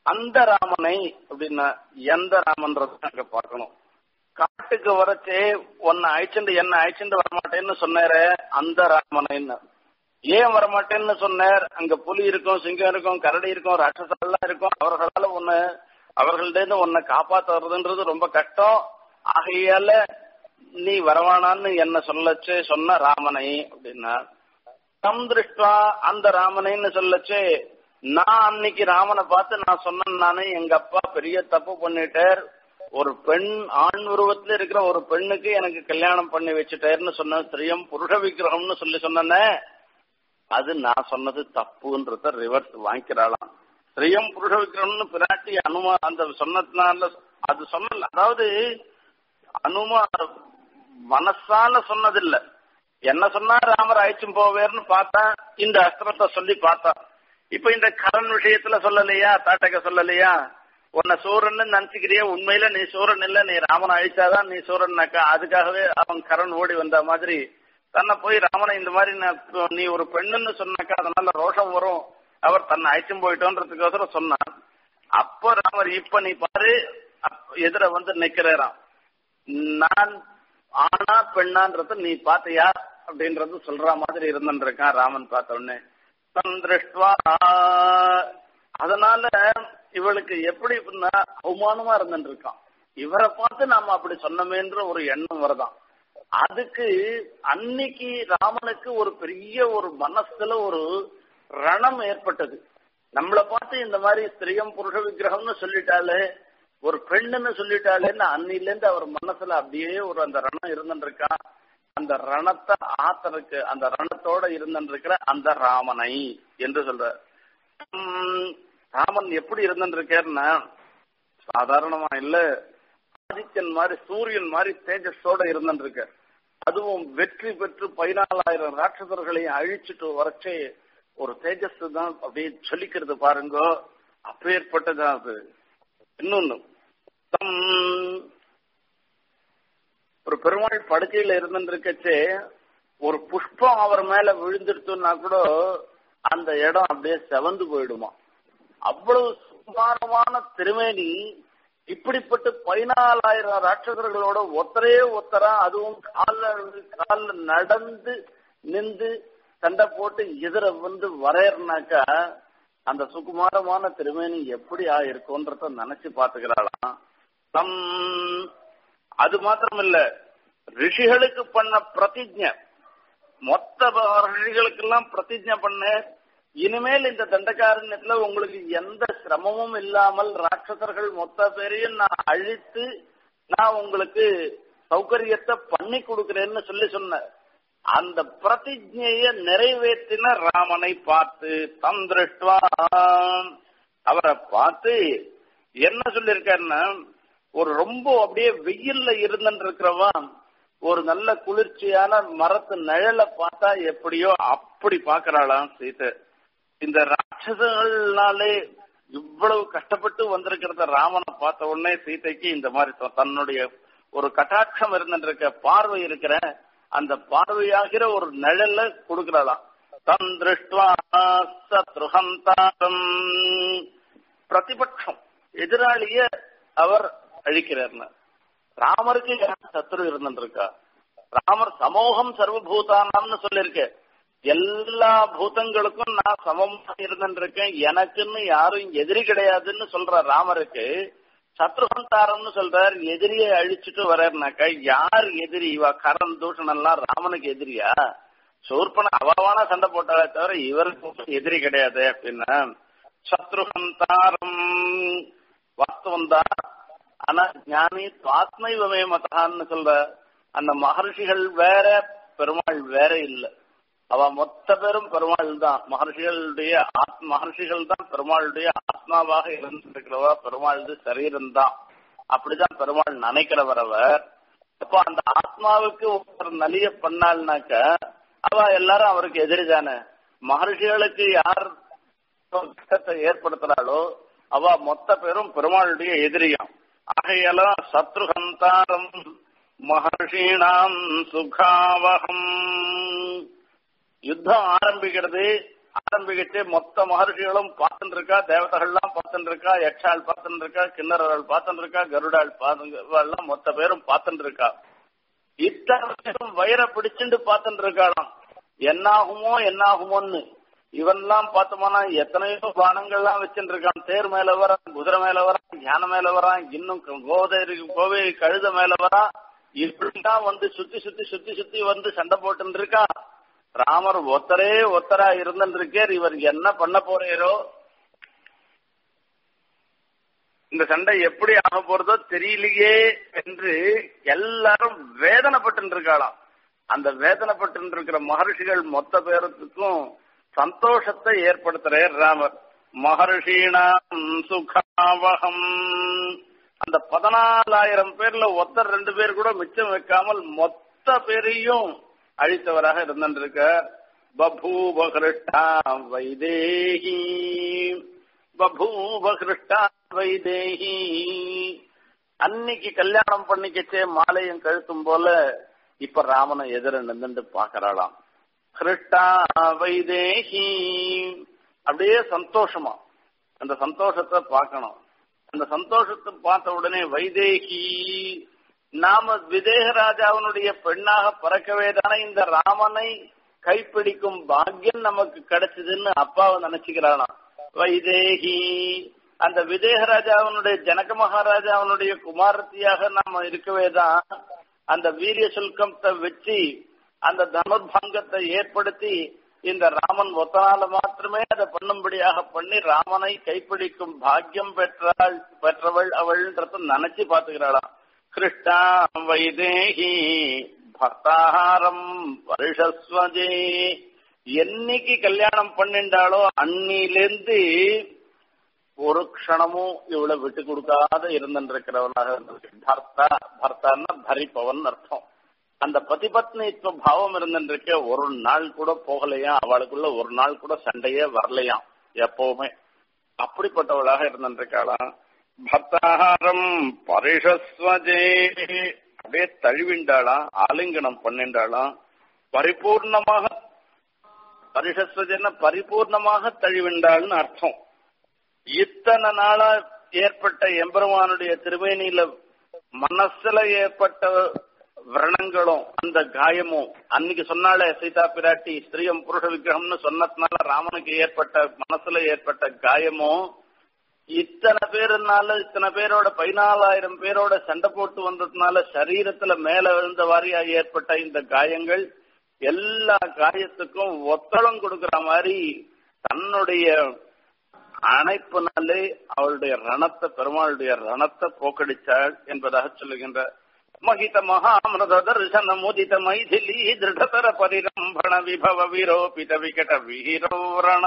அந்த ராமனை அப்படின்னா எந்த ராமன்றத அங்க பார்க்கணும் காட்டுக்கு வரச்சே உன்னை அழைச்சுண்டு என்ன அழைச்சுண்டு வரமாட்டேன்னு சொன்னாரு அந்த ராமனைன்னு ஏன் வரமாட்டேன்னு சொன்னார் அங்க புலி இருக்கும் சிங்கம் இருக்கும் கரடி இருக்கும் ராட்சசெல்லாம் இருக்கும் அவர்களால உன்னை அவர்கள்ட்ட உன்னை காப்பாத்துறதுன்றது ரொம்ப கஷ்டம் ஆகையால நீ வரவானான்னு என்ன சொல்லச்சு சொன்ன ராமனை அப்படின்னா தம் திருஷ்டா அந்த ராமனைன்னு சொல்லச்சு நான் அன்னைக்கு ராமனை பார்த்து நான் சொன்னேன் நானே எங்க அப்பா பெரிய தப்பு பண்ணிட்டார் ஒரு பெண் ஆண் உருவத்துல இருக்கிற ஒரு பெண்ணுக்கு எனக்கு கல்யாணம் பண்ணி வச்சுட்டாருன்னு சொன்ன ஸ்திரியம் புருஷ விக்கிரகம்னு சொல்லி சொன்னேனே அது நான் சொன்னது தப்புன்றத ரிவர்ஸ் வாங்கிக்கிறாளாம் ஸ்திரியம் புருஷ விக்கிரகம்னு பிராட்டி அனுமா அந்த சொன்னதுனால அது சொன்னல அதாவது அனுமா மனசால சொன்னதில்ல என்ன சொன்னா ராமர் அழைச்சும் போவேர்னு பார்த்தா இந்த அஸ்திரத்தை சொல்லி பார்த்தா இப்ப இந்த கரண் விஷயத்துல சொல்லலையா தாட்டக சொல்லலையா உன்னை சூரன்னு நினைச்சுக்கிறியா உண்மையில நீ சூரன் இல்ல நீ ராமனை அழிச்சாதான் நீ சூரன்னாக்கா அதுக்காகவே அவன் கரண் ஓடி வந்த மாதிரி தன்னை போய் ராமனை இந்த மாதிரி நான் நீ ஒரு பெண்ணுன்னு சொன்னாக்கா அதனால ரோஷம் வரும் அவர் தன்னை அழைச்சும் போயிட்டோன்றதுக்கோசரம் சொன்னான் அப்போ ராமர் இப்ப நீ பாரு எதிர வந்து நிக்கிறாராம் நான் ஆனா பெண்ணான்றத நீ பாத்தியா அப்படின்றது சொல்ற மாதிரி இருந்துருக்கான் ராமன் பார்த்த உடனே திருஷ்டுவா அதனால இவளுக்கு எப்படி அவமானமா இருந்துருக்கான் இவரை பார்த்து நாம அப்படி சொன்னமேன்ற ஒரு எண்ணம் வருதான் அதுக்கு அன்னைக்கு ராமனுக்கு ஒரு பெரிய ஒரு மனசுல ஒரு ரணம் ஏற்பட்டது நம்மளை பார்த்து இந்த மாதிரி ஸ்திரியம் புருஷ விக்கிரகம்னு சொல்லிட்டாலே ஒரு பெண்ணுன்னு சொல்லிட்டாலேன்னு அன்னில இருந்து அவர் மனசுல அப்படியே ஒரு அந்த ரணம் இருந்துருக்கா அந்த ரணத்தை ஆத்தருக்கு அந்த ரணத்தோட இருந்திருக்கிற அந்த ராமனை என்று சொல்ற ராமன் எப்படி இருந்திருக்காருன்னா சாதாரணமா இல்ல ஆதித்யன் மாதிரி சூரியன் மாதிரி தேஜஸோட இருந்திருக்க அதுவும் வெற்றி பெற்று பதினாலாயிரம் ராட்சசர்களையும் அழிச்சிட்டு வரச்சே ஒரு தேஜஸ் தான் அப்படியே சொல்லிக்கிறது பாருங்க அப்பேற்பட்டதான் அது இன்னொன்னு தம் ஒரு பெருமாள் படுக்கையில இருந்துருக்கச்சே ஒரு புஷ்பம் அவர் மேல விழுந்துருச்சுன்னா கூட அந்த இடம் அப்படியே செவந்து போயிடுமா அவ்வளவு சுமாரமான திருமேனி இப்படிப்பட்ட பதினாலாயிரம் ராட்சசர்களோட ஒத்தரே ஒத்தரா அதுவும் கால கால நடந்து நின்று சண்டை போட்டு எதிர வந்து வரையறனாக்கா அந்த சுகுமாரமான திருமேனி எப்படி ஆயிருக்கும்ன்றத நினைச்சு பாத்துக்கிறாளாம் தம் அது மாத்திரம் இல்ல ரிஷிகளுக்கு பண்ண பிரதிஜை மொத்த ரிஷிகளுக்கெல்லாம் பிரதிஜை பண்ண இனிமேல் இந்த தண்டகாரண்யத்துல உங்களுக்கு எந்த சிரமமும் இல்லாமல் ராட்சசர்கள் மொத்த பேரையும் நான் அழித்து நான் உங்களுக்கு சௌகரியத்தை பண்ணி கொடுக்கிறேன்னு சொல்லி சொன்ன அந்த பிரதிஜைய நிறைவேற்றின ராமனை பார்த்து தம் திருஷ்டுவா அவரை பார்த்து என்ன சொல்லியிருக்காருன்னா ஒரு ரொம்ப அப்படியே வெயில்ல இருந்துட்டு இருக்கிறவன் ஒரு நல்ல குளிர்ச்சியான மரத்து நிழலை பார்த்தா எப்படியோ அப்படி பாக்குறாளாம் சீதை இந்த ராட்சசங்கள்னாலே இவ்வளவு கஷ்டப்பட்டு வந்திருக்கிறத ராமனை பார்த்த உடனே சீதைக்கு இந்த மாதிரி தன்னுடைய ஒரு கட்டாட்சம் இருந்துருக்க பார்வை இருக்கிற அந்த பார்வையாகிற ஒரு நிழல்ல கொடுக்கிறாளாம் தன் திருஷ்டுவா சத்ருஹந்தாரம் பிரதிபட்சம் எதிராளிய அவர் அழிக்கிறார்னு ராமருக்கு சத்ரு இருந்துருக்கா ராமர் சமூகம் சர்வபூதானம்னு சொல்லிருக்க எல்லா பூதங்களுக்கும் நான் சமமாக இருந்துருக்கேன் எனக்குன்னு யாரும் எதிரி கிடையாதுன்னு சொல்ற ராமருக்கு சத்ருகந்தாரம்னு சொல்றார் எதிரியை அழிச்சுட்டு வர்றாருனாக்கா யார் எதிரி இவ கரண் தூஷன் எல்லாம் ராமனுக்கு எதிரியா சூர்பன அவாவான சண்டை போட்டாலே தவிர இவருக்கு எதிரி கிடையாது அப்படின்னா சத்ருகந்தாரம் வாஸ்தவம் தான் ஆனா ஞானி ஆத்மைவமே மதான்னு சொல்ற அந்த மகர்ஷிகள் வேற பெருமாள் வேற இல்ல அவ மொத்த பேரும் பெருமாள் தான் மகர்ஷிகளுடைய மகர்ஷிகள் தான் பெருமாளுடைய ஆத்மாவாக இருந்திருக்கிறவா பெருமாளுடைய சரீரம் தான் அப்படிதான் பெருமாள் நினைக்கிறவர் அவர் அப்போ அந்த ஆத்மாவுக்கு ஒரு நலிய பண்ணாள்னாக்க அவ எல்லாரும் அவருக்கு எதிரி தானே மகர்ஷிகளுக்கு யார் கஷ்டத்தை ஏற்படுத்துறாளோ அவ மொத்த பேரும் பெருமாளுடைய எதிரியாம் ஆகையெல்லாம் சத்ருகந்தாரம் மகர்ஷீணாம் சுகாவகம் யுத்தம் ஆரம்பிக்கிறது ஆரம்பிக்கிட்டு மொத்த மகர்ஷிகளும் பார்த்துட்டு இருக்கா தேவதைகள்லாம் பார்த்துட்டு இருக்கா யக்ஷாள் பார்த்துட்டு இருக்கா கிண்ணறர்கள் பார்த்துட்டு இருக்கா கருடாள் பார்த்து மொத்த பேரும் பார்த்துட்டு இருக்கா இத்தனை பேரும் வயிற பிடிச்சுட்டு பார்த்துட்டு இருக்காளாம் என்னாகுமோ என்னாகுமோன்னு இவன்லாம் பார்த்தோம்னா எத்தனையோ பானங்கள்லாம் வச்சுட்டு இருக்கான் தேர் மேல வரான் குதிரை மேல வரான் யானை மேல வரான் இன்னும் கோதை கோவை கழுத மேல வரான் இப்படிதான் வந்து சுத்தி சுத்தி சுத்தி சுத்தி வந்து சண்டை போட்டு இருக்கா ராமர் ஒத்தரே ஒத்தரா இருந்திருக்கார் இவர் என்ன பண்ண போறீரோ இந்த சண்டை எப்படி ஆக போறதோ தெரியலையே என்று எல்லாரும் வேதனைப்பட்டு இருக்காளாம் அந்த வேதனைப்பட்டு இருக்கிற மகர்ஷிகள் மொத்த பேரத்துக்கும் சந்தோஷத்தை ஏற்படுத்துறார் ராமர் மகர்ஷீணாம் சுகாவகம் அந்த பதினாலாயிரம் பேர்ல ஒத்தர் ரெண்டு பேர் கூட மிச்சம் வைக்காமல் மொத்த பேரையும் அழித்தவராக இருந்திருக்க பபூவ கிருஷ்டா வைதேகி பபூவ கிருஷ்டா வைதேகி அன்னைக்கு கல்யாணம் பண்ணிக்கச்சே மாலையும் கழுத்தும் போல இப்ப ராமனை எதிர நின்றுட்டு பாக்குறாளாம் கிருஷ்டா வைதேகி அப்படியே சந்தோஷமா அந்த சந்தோஷத்தை பார்க்கணும் அந்த சந்தோஷத்தை பார்த்த உடனே வைதேகி நாம விதேக ராஜாவினுடைய பெண்ணாக பிறக்கவே தானே இந்த ராமனை கைப்பிடிக்கும் பாக்கியம் நமக்கு கிடைச்சதுன்னு அப்பாவை நினைச்சுக்கிறானா வைதேகி அந்த விதேக ராஜாவினுடைய ஜனக மகாராஜாவினுடைய குமாரத்தியாக நாம இருக்கவே தான் அந்த வீரிய சுல்கத்தை வச்சு அந்த தனுர்பங்கத்தை ஏற்படுத்தி இந்த ராமன் ஒத்தனால மாத்திரமே அதை பண்ணும்படியாக பண்ணி ராமனை கைப்பிடிக்கும் பாக்கியம் பெற்றாள் பெற்றவள் அவள்ன்றத நினைச்சு பாத்துக்கிறாளாம் கிருஷ்ணா வைதேகி பக்தாகாரம் வருஷஸ்வஜே என்னைக்கு கல்யாணம் பண்ணிண்டாலோ அன்னிலேருந்து ஒரு க்ஷணமும் இவ்வளவு விட்டு கொடுக்காத இருந்திருக்கிறவனாக பர்த்தா பர்த்தான்னா தரிப்பவன் அர்த்தம் அந்த பதிபத்னித்துவ பாவம் இருந்துருக்க ஒரு நாள் கூட போகலையா அவளுக்குள்ள ஒரு நாள் கூட சண்டையே வரலையாம் எப்பவுமே அப்படிப்பட்டவளாக இருந்திருக்காளாம் பக்தாகாரம் பரிஷஸ்வஜே அப்படியே தழுவிண்டாளாம் ஆலிங்கனம் பண்ணிண்டாளாம் பரிபூர்ணமாக பரிஷஸ்வஜன பரிபூர்ணமாக தழுவிண்டாள்னு அர்த்தம் இத்தனை நாளா ஏற்பட்ட எம்பெருமானுடைய திருமேனியில மனசுல ஏற்பட்ட விரணங்களும் அந்த காயமும் அன்னைக்கு சொன்னாலே சீதா பிராட்டி ஸ்திரீயம் புருஷ விக்கிரகம்னு சொன்னதுனால ராமனுக்கு ஏற்பட்ட மனசுல ஏற்பட்ட காயமும் இத்தனை பேருனால இத்தனை பேரோட பதினாலாயிரம் பேரோட சண்டை போட்டு வந்ததுனால சரீரத்துல மேல விழுந்த வாரியா ஏற்பட்ட இந்த காயங்கள் எல்லா காயத்துக்கும் ஒத்தளம் கொடுக்கிற மாதிரி தன்னுடைய அணைப்புனாலே அவளுடைய ரணத்தை பெருமாளுடைய ரணத்தை போக்கடிச்சாள் என்பதாக சொல்லுகின்ற மகித மகாமிருத தர்சன முதித மைதிலி திருடதர பரிரம்பண விபவ விரோபித விகட வீரௌரண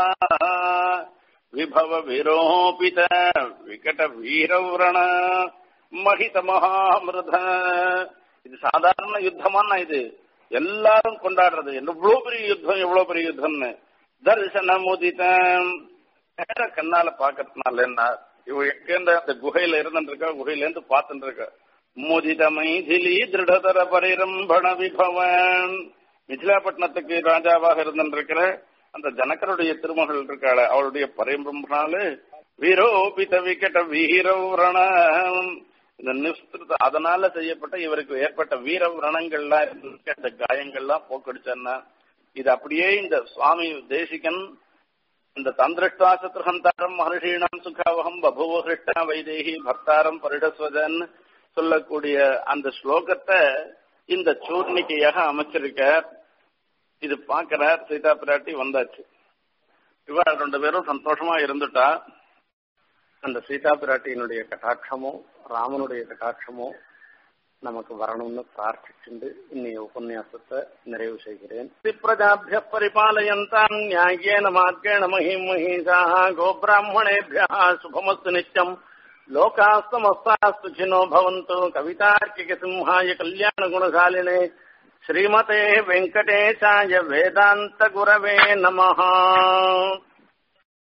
விபவ விரோபித விகட வீரௌரண மகித மகாமிருத இது சாதாரண யுத்தமான இது எல்லாரும் கொண்டாடுறது எவ்வளவு பெரிய யுத்தம் எவ்வளவு பெரிய யுத்தம்னு தர்சன முதிதம் நேர கண்ணால பாக்கிறதுனால என்ன இவ எங்க அந்த குகையில இருந்துருக்கா குகையில இருந்து பார்த்துட்டு இருக்கா முதித மைதிலி திருடதர பரிரம்பண விபவன் மிथिलाப்பட்டினத்துக்கு ராஜாவாக இருந்திருக்கிற அந்த ஜனகருடைய திருமகள் இருக்காள அவளுடைய பரிரம்பனால வீரோபித விக்கட்ட வீரவரண இந்த நிஸ்திருத அதனால செய்யப்பட்ட இவருக்கு ஏற்பட்ட வீரவரணங்கள்லாம் இருந்திருக்க அந்த காயங்கள்லாம் போக்கடிச்சன்னா இது அப்படியே இந்த சுவாமி தேசிகன் இந்த தந்திருஷ்டா சத்ருஹந்தாரம் மகர்ஷீணம் சுகாவகம் பபுவ ஹிருஷ்டா வைதேகி பக்தாரம் பரிடஸ்வதன் சொல்லக்கூடிய அந்த ஸ்லோகத்தை இந்த சூர்ணிக்கையாக அமைச்சிருக்க இது பாக்கிறார் சீதா பிராட்டி வந்தாச்சு இவ ரெண்டு பேரும் சந்தோஷமா இருந்துட்டா அந்த சீதா பிராட்டியினுடைய கட்டாட்சமோ ராமனுடைய கட்டாட்சமோ நமக்கு வரணும்னு பிரார்த்திச்சுண்டு இன்னைய உபன்யாசத்தை நிறைவு செய்கிறேன் பிரஜாபிய பரிபாலயந்தான் நியாயேன மார்க்கேண மகிம் மகிஷாः கோபிராமணேभ्यः சுபமஸ்து நித்யம் लोकाः समस्ताः सुखिनो भवन्तु कवितार्किकसिंहाय कल्याणगुणशालिने श्रीमते वेङ्कटेशाय वेदान्तगुरवे नमः